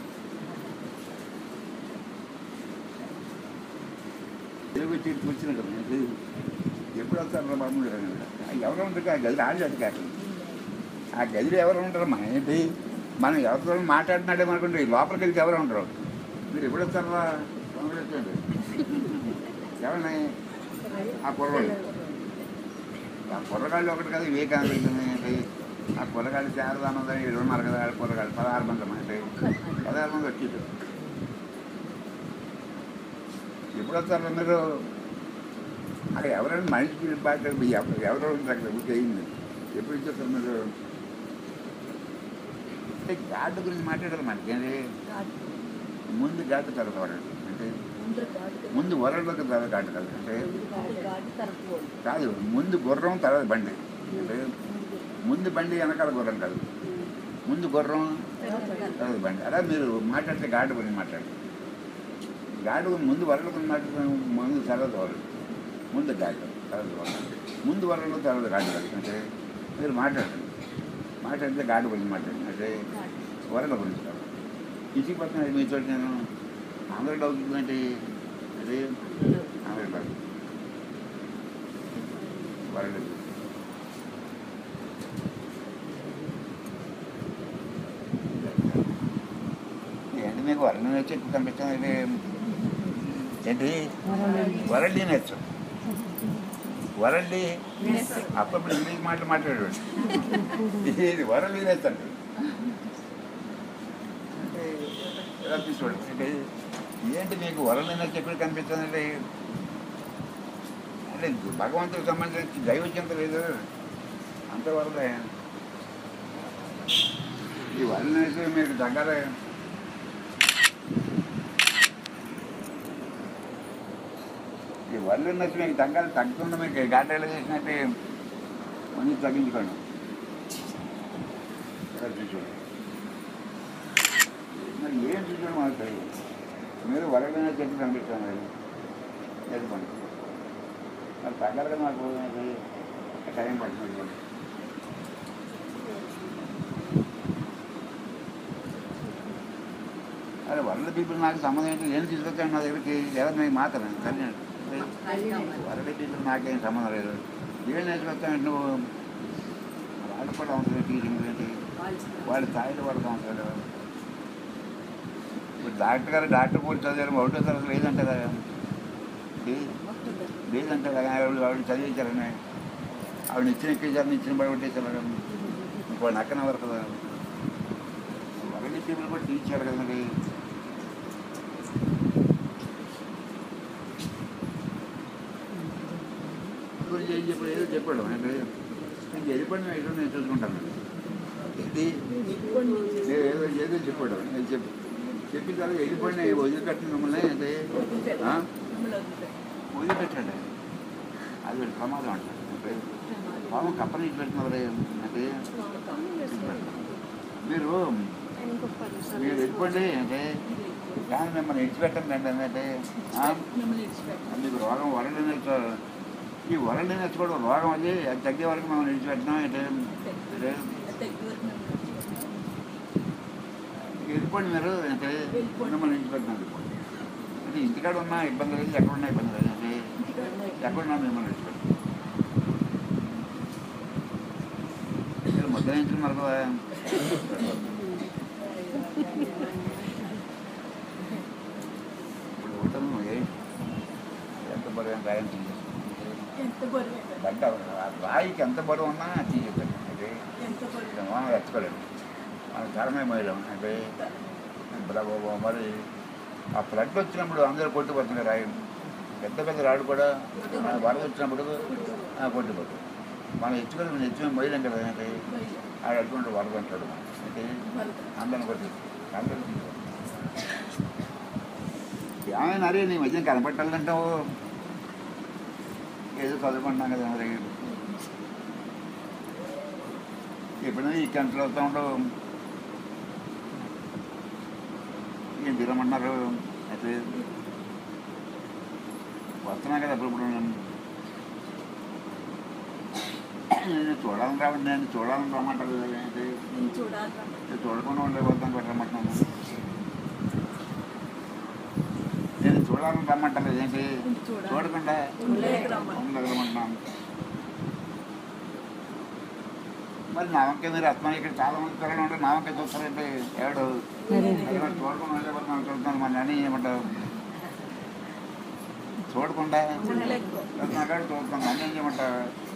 తెలుగు వచ్చి కూర్చుని కదా నేను తెలియదు. ఎప్పుడు వస్తారు బాబు ఎవరు ఉంటారు ఆ గదిలో ఆడి అడిగారు ఆ గదిలో ఎవరు ఉంటారు మన ఏంటి మనం ఎవరితో మాట్లాడినాడే అనుకుంటే లోపలికి వెళ్తే ఎవరు ఉంటారు మీరు ఎప్పుడు వస్తారా వచ్చండి ఎవరిని ఆ కుర్రవాళ్ళు ఆ కుర్రగాళ్ళు ఒకటి కదా వివేకానంద ఏంటి ఆ కుర్రగాళ్ళు శారదానందని వీళ్ళు ఉన్నారు కదా ఆ కుర్రగాళ్ళు పదహారు మంది అంటే పదహారు మంది వచ్చేది ఎప్పుడు వస్తారు మీరు అక్కడ ఎవరైనా మనిషికి బాగా ఎవరో ఉంటారు అక్కడ ఊరికే అయింది ఎప్పుడు ఇచ్చేస్తారు మీరు అంటే గాడ్ గురించి మాట్లాడారు మనకేంటి గాడ్ ముందు గాడ్ తర్వాత వరల్డ్ అంటే ముందు గాడ్ కదా. ముందు వరల్డ్కి తర్వాత గాడ్ కాదు అంటే ముందు గాడ్ తర్వాత వాళ్ళు. కాదు ముందు గుర్రం తర్వాత బండి అంటే ముందు ముందు బండి వెనకాల గుర్రం కాదు ముందు గుర్రం తర్వాత గాడ్. తర్వాత బండి అలా మీరు మాట్లాడితే గాడ్ గురించి మాట్లాడండి గాడ్ ముందు వరల్డ్ గురించి మాట్లాడితే ముందు తర్వాత వరల్డ్ ముందు గాడ్ తర్వాత వరల్డ్ ముందు వరల్డ్ తర్వాత గాడ్ కాదు అంటే మీరు మాట్లాడండి మాట్లాడితే గాడ్ గురించి మాట్లాడండి అంటే గాడ్. వరల్డ్ గురించి కాదు ఇచ్చిపోతున్నాను మీతో నేను ఆంధ్ర డౌట్ అంటే అదే అందులో ఆంధ్ర డౌట్ వరల్డ్ ఏంటి మీకు వరల్డ్ వచ్చి ఎక్కువ కనిపిస్తుంది ఇది ఏంటి వరల్డ్ నేర్చు వరల్డ్ అప్పుడప్పుడు ఇంగ్లీష్ మాటలు మాట్లాడాడు ఇది వరల్డ్ నేర్చు అంటే అంటే ఎలా తీసుకోండి అంటే ఏంటి మీకు వరల్డ్ నేర్చు ఎక్కడ కనిపిస్తుంది అంటే అంటే భగవంతుడికి సంబంధించి దైవచింత లేదు అంతవరలే ఈ వరల్డ్ నేర్చు మీకు దగ్గర ఈ వరల్డ్ నేర్చు మీకు దగ్గర తగ్గుతుంది మీకు గాటలు చేసినట్టు కొంచెం తగ్గించుకోండి ఎలా చూసుకోండి మరి ఏం చూసుకోండి మాకు తెలియదు మీరు వరల్డ్ నేర్చు ఎక్కడ కనిపిస్తాను అది నేర్చుకోండి మరి తగ్గలుగా నాకు అది టైం పడుతుంది అరే వరల్డ్ పీపుల్ నాకు సంబంధం ఏంటి ఏం తీసుకొచ్చాను నా దగ్గరికి ఎవరిని మాత్రం కళ్యాణ్ వరల్డ్ పీపుల్ నాకేం సంబంధం లేదు ఏం నేర్చుకొచ్చానంటే నువ్వు వాళ్ళు కూడా ఉంటుంది టీచింగ్ ఏంటి వాళ్ళు స్థాయిలో పడతా ఉంటాడు ఇప్పుడు డాక్టర్ గారు డాక్టర్ కూడా చదివారు ఒకటో తరగతి లేదంటే కదా లే- లేదంటే కదా ఆవిడ ఆవిడ చదివించారని ఆవిడ ఇచ్చిన ఎక్కించారని ఇచ్చిన పడగొట్టేశారు ఇంకో నక్కన వరకు కదా వరల్డ్ పీపుల్ కూడా టీచారు కదా మరి గురించి ఏం చెప్పాడు ఏదో చెప్పాడు అంటే నేను వెళ్ళిపోయిన ఏదో నేను చూసుకుంటాను ఇది నేను ఏదో ఏదో చెప్పాడు నేను చెప్పి చెప్పిన తర్వాత వెళ్ళిపోయిన వదిలిపెట్టిన మిమ్మల్ని అంటే ఆ? వదిలిపెట్టాడు అది వీడి ప్రమాదం అంట అంటే పాపం కప్పని పెట్టినవారు అంటే మీరు ఇంకొక పది నిమిషాలు మీరు వెళ్ళిపోండి అంటే కానీ మిమ్మల్ని విడిచిపెట్టండి అంటే అంటే ఆ? మిమ్మల్ని ఇచ్చిపెట్టాను మీకు రోగం వరల్డ్ నేర్చు ఈ వరల్డ్ నేర్చుకోవడం రోగం అది అది తగ్గే వరకు మనం విడిచిపెట్టినాం అంటే అంటే వెళ్ళిపోండి మీరు అంటే వెళ్ళిపోండి. మిమ్మల్ని విడిచిపెట్టినాం వెళ్ళిపోండి అంటే ఇంటికాడ ఉన్న ఇబ్బంది లేదు ఎక్కడ ఉన్న ఇబ్బంది లేదు అంటే ఎక్కడున్నా మిమ్మల్ని విడిచిపెట్టి ఇక్కడ ముద్ర నుంచి మరొక ఇప్పుడు ఉంటాను ఏ ఎంత బరువు ఎంత రాయని తీసేస్తాను గడ్డ ఆ రాయికి ఎంత బరువు ఉన్నా తీసేస్తాను అంటే మనం ఎత్తుకోలేము మన తరమే మోయలేం అంటే బాబా మరి ఆ ఫ్లడ్ వచ్చినప్పుడు అందరూ కొట్టుకుపోతున్నారు రాయి పెద్ద పెద్ద రాళ్ళు కూడా ఆ వరద వచ్చినప్పుడు ఆ, కొట్టుకుపోతారు మనం ఎత్తుకొని మనం ఎత్తుకొని మోయలేం కదా అంటే ఆడ అటువంటి వరద అంటాడు అంటే అందరిని కొట్టి అందరూ ఏమైనా అరే నీ మధ్య కనపట్టాలంటావు ఏదో చదువుకుంటున్నాం కదా మరి ఎప్పుడైనా ఈ కంట్రోల్ అవుతూ ఉండవు ఏం తిరగమన్నారు అయితే వస్తున్నా కదా అప్పుడు ఇప్పుడు నేను చూడాలని రావండి నేను చూడాలని రమ్మంటారు ఏంటి నేను చూడకుండా ఉండే వద్దాం పెట్టమంటున్నాను నేను చూడాలని రమ్మంటారు ఏంటి చూడకుండా ఉండగలమంటున్నాను మరి నా వంకే మీరు అత్మ ఇక్కడ చాలా మంది పిల్లలు ఉంటే నా వంకే చూస్తారంటే ఎవడు ఎవరు చూడకుండా ఉండే వరకు మనం చూస్తాను మన అని ఏమంటావు చూడకుండా నాకాడు చూస్తాను నన్ను ఏం చేయమంటావు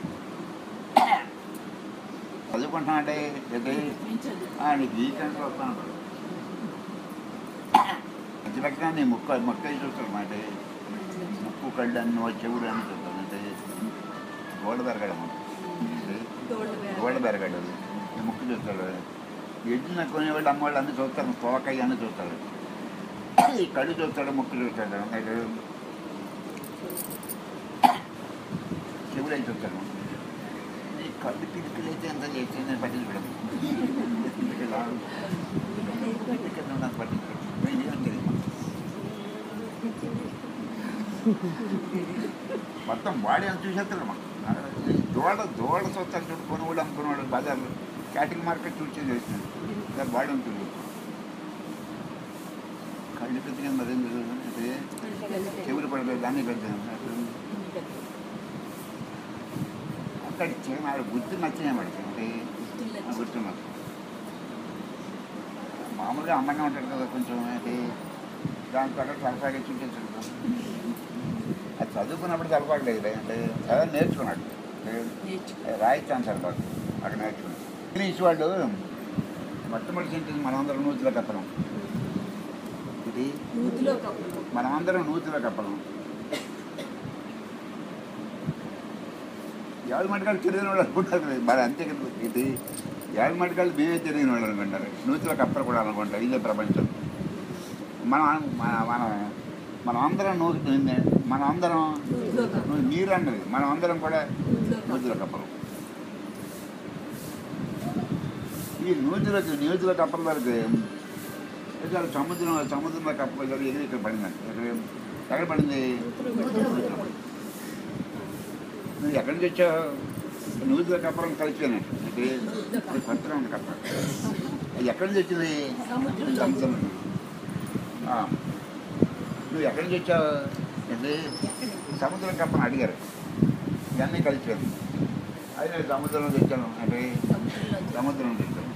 చదువుకుంటున్నా అంటే ఏంటి ఆ, నీకు ఈ కంటే వస్తాను మంచి లక్షణ నీ ముక్క మొక్క చూస్తాడు మాట ముక్కు కళ్ళు అన్ని చెవుడు అని చూస్తాను అంటే గోడ పెరగడం గోడ పెరగడు ఈ ముక్కు చూస్తాడు ఎడ్జిన కొనేవాళ్ళు అమ్మవాళ్ళు అన్ని చూస్తారు తోకయ్య అన్ని చూస్తాడు ఈ కళ్ళు చూస్తాడు ముక్కు చూస్తాడు అంటే చెవుడు అయి చూస్తాడు ఈ కళ్ళు పిలిపిలు అయితే ఎంత చేసి నేను పట్టించుకోవడం ఇక్కడ ఇక్కడ నాకు పట్టించుకోవడం ఏం తెలియదు మొత్తం బాడీ అని చూసేస్తాడు మా దోడ దోడ చూస్తాడు చూడు కొనుగోలు అమ్ముకునేవాడు బజార్లో క్యాటింగ్ మార్కెట్ చూసి చేస్తున్నాడు బాడీ ఉంటుంది కళ్ళు పెద్దగా మరేం అంటే చెవులు పడలేదు దాన్ని పెద్దగా అక్కడ చిన్న బుద్ధి నచ్చినాయి వాడికి అంటే గుర్తున్నారు మామూలుగా అందంగా ఉంటాడు కదా కొంచెం అంటే దాని ప్రకారం సరఫరాగా చూపించాడు అది చదువుకున్నప్పుడు సరిపడలేదు అంటే చదువు నేర్చుకున్నాడు రాయిస్తాను సరిపడు అక్కడ నేర్చుకున్నాడు ఇంగ్లీష్ వాళ్ళు మొట్టమొదటి సెంటెన్స్ మనమందరం నూతిలో కప్పలం ఇది మనమందరం నూతిలో కప్పలం ఎవరి మటుకాలు తెలియని వాళ్ళు అనుకుంటారు మరి అంతే కదా ఇది ఎవరి మటుకాలు మేమే తెలియని వాళ్ళు అనుకుంటారు నూతిలో కప్పలు కూడా అనుకుంటారు ఇదే ప్రపంచం మనం మన మన మనం అందరం నూ మనం అందరం నీరు అన్నది మనం అందరం కూడా నూతిలో కప్పలు ఈ నూతిలో నూతిలో కప్పల వరకు ఇక్కడ సముద్రం సముద్రంలో కప్పలు జరిగి ఎగిరి ఇక్కడ పడిందండి ఎక్కడ ఎక్కడ పడింది నూతిలో పడింది. నువ్వు ఎక్కడి నుంచి వచ్చావు నూతిలో కప్పలం కలిసిపోయినట్టు అంటే ఇది కొత్తగా ఉంది కప్ప అది ఎక్కడి నుంచి వచ్చింది సముద్రం నుండి. ఆ. నువ్వు ఎక్కడి నుంచి వచ్చావు అంటే సముద్రం కప్పని అడిగారు ఇవన్నీ కలిసిపోయింది అది నేను సముద్రం నుంచి వచ్చాను అంటే సముద్రం నుంచి వచ్చాను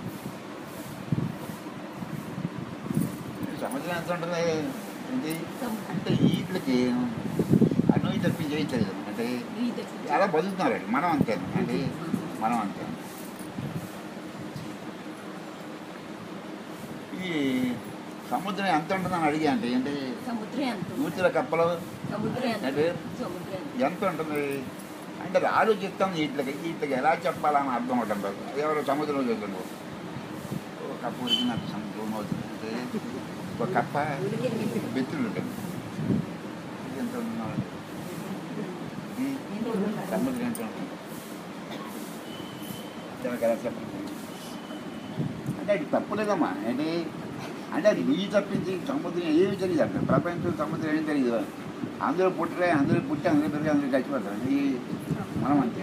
సముద్రం ఎంత ఉంటుంది ఏంటి అంటే వీటికి అన్నం తప్పి చేయించలేదు అంటే అలా బతుకుతున్నారు మనం అంతే అంటే మనం అంతే ఈ సముద్రం ఎంత ఉంటుందని అడిగా అంటే ఏంటి సముద్రం ఎంత నూతిల కప్పలు సముద్రం ఎంత అంటే సముద్రం ఎంత ఎంత ఉంటుంది అంటే అది ఆలోచిస్తాం వీటికి వీటికి ఎలా చెప్పాలని అర్థం అవటం లేదు ఎవరో సముద్రం చూద్దాం ఒక కప్ప ఉడికినట్టు సముద్రం అవుతుంది అంటే ఒక కప్ప బెత్తులు ఉంటుంది ఇది ఎంత ఉంటున్నాడు ఇది సముద్రం ఎంత ఉంటుంది దానికి ఎలా చెప్పండి అంటే అది తప్పులేదమ్మా ఏంటి అంటే అది నీ తప్పించి సముద్రం ఏమి తెలియదు అంటే ప్రపంచం సముద్రం ఏం తెలియదు అందరూ పుట్టరే అందరూ పుట్టి అందరూ పెరిగి అందరూ చచ్చిపోతారు ఇది మనం అంతే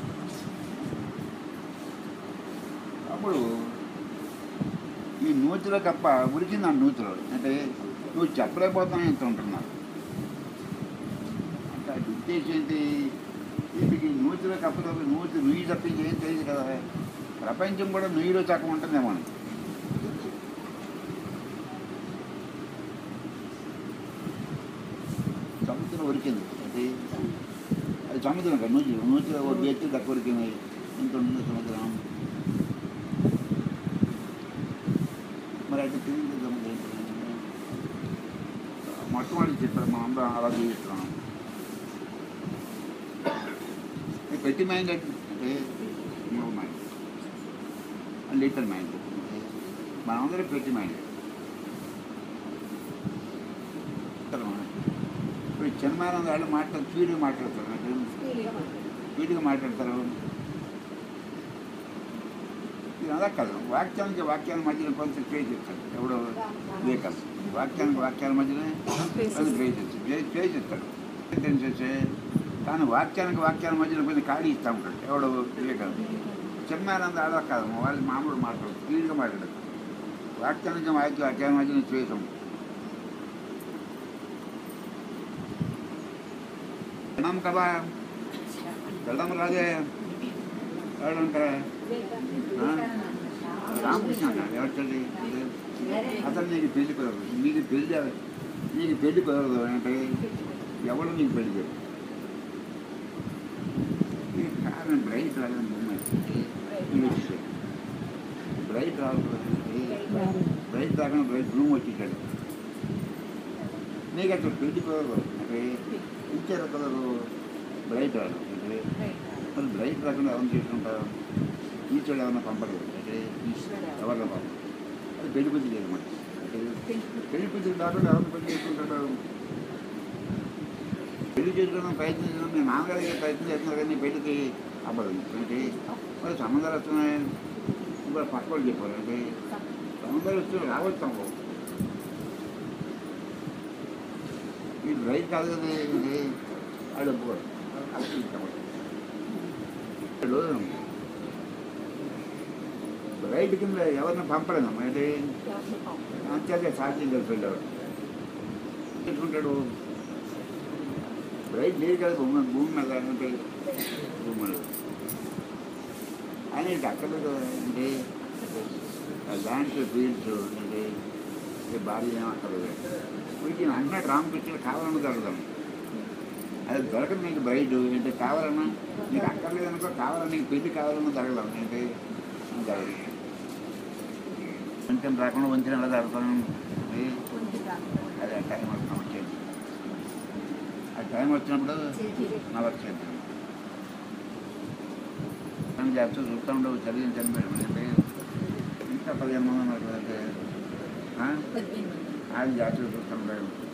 అప్పుడు ఈ నూతిలో కప్ప ఉరికింది ఆ నూతిలో అంటే నువ్వు చెప్పలేకపోతున్నావు ఎంత ఉంటున్నావు అంటే అది చేసేంటి వీటికి నూతిలో కప్పదప్పి నూతి నుయ్యి తప్పించి ఏం తెలియదు కదా ప్రపంచం కూడా నుయ్యిలో చక్కగా ఉంటుందేమో అని. సముద్రం ఉరికింది అది అది సముద్రం కదా నూతి నూతిలో ఒక ఎత్తు తక్కువ ఉరికింది ఇంత ఉంది సముద్రం మరి అయితే తిరిగి సముద్రం మొట్టమొదటి చెప్పారు మా అమ్మ అలా జీవిస్తున్నాం ఈ ప్రతి మైండ్ అంటే స్మాల్ మైండ్ లిటిల్ మైండ్ మనందరం ప్రతి మైండ్ ఇప్పుడు చిన్నమానంద వాళ్ళు మాట్లాడు స్పీడ్గా మాట్లాడతారు నాకు స్పీడ్గా మాట్లాడతారు ఇది అలా కాదు వాక్యానికి వాక్యాల మధ్యన కొంచెం స్పేస్ ఇస్తాడు ఎవడో వివేకాలు వాక్యానికి వాక్యాల మధ్యన కొంచెం స్పేస్ ఇస్తాడు స్పేస్ ఇస్తాడు చేసే కానీ వాక్యానికి వాక్యాల మధ్యన కొంచెం ఖాళీ ఇస్తూ ఉంటాడు ఎవడో వివేకాలు చిన్నానంద అలా కాదు వాళ్ళు మామూలు మాట్లాడు స్పీడ్గా మాట్లాడదు వాక్యానికి వాక్య వాక్యాల మధ్యన స్పేస్ ఉంటుంది విన్నాం కదా వెళ్దాం రాజే ఎవడంటారా రామకృష్ణ అన్నాడు ఎవరు తల్లి అతను నీకు పెళ్లి కుదరదు నీకు పెళ్లి నీకు పెళ్లి కుదరదు అంటే ఎవడు నీకు పెళ్లి చేయరు ఈ కారణం బ్రైట్ రాలని బొమ్మ బ్రైట్ రావాలి బ్రైట్ రాకుండా బ్రైట్ రూమ్ వచ్చేసాడు నీకు అసలు పెళ్లి కుదరదు అంటే ఇచ్చారు కుదరదు బ్రైట్ రాదు అంటే మరి బ్రైట్ రాకుండా ఎవరిని చేసుకుంటారు ఈశ్వరుడు ఏమైనా పంపడు అంటే ఎవరిని పంపడు అది పెళ్లి బుద్ధి లేదు మరి అంటే పెళ్లి బుద్ధి కాకుండా ఎవరిని పెళ్లి చేసుకుంటాడు పెళ్లి చేసుకోవడం ప్రయత్నం చేస్తున్నాం మీ నాన్నగారు అయితే ప్రయత్నం చేస్తున్నారు కానీ పెళ్లికి అవ్వదు అంటే మరి సంబంధాలు వస్తున్నాయి ఇప్పుడు పక్క వాళ్ళు చెప్పారు అంటే సంబంధాలు వస్తున్నాయి రావచ్చు అనుకో ఈ రైట్ కాదు కదా ఇది వాళ్ళు ఒప్పుకోరు అలా ఇష్టపడరు. ఇప్పుడు రైట్ కింద ఎవరిని పంపలేదు అంటే అంతే సాధ్యం కలిసి వెళ్ళాడు పెట్టుకుంటాడు రైట్ లేదు కదా భూమి భూమి మీద అంటే భూమి మీద ఆయన ఇటు అక్కడ అంటే ల్యాండ్స్ ఫీల్డ్స్ అంటే ఈ భార్య ఏం అక్కర్లేదు వీటిని అంటున్నాడు రామకృష్ణుడు కావాలని దొరకదాం అది దొరకదు నీకు బయట ఏంటి కావాలన్నా నీకు అక్కర్లేదు అనుకో కావాలని నీకు పెళ్లి కావాలన్నా దొరకదాం ఏంటి జరగదు కొంచెం రాకుండా వంచిన ఎలా జరుగుతాను అదే టైం వస్తాం వచ్చేది ఆ టైం వచ్చినప్పుడు నా వర్క్ చేద్దాం పని చేస్తూ చూస్తూ ఉండవు చదివించండి మేడం అంటే ఇంకా పదిహేను మంది ఉన్నారు అంటే ఆ? అది జాతర చూస్తూ ఉండవు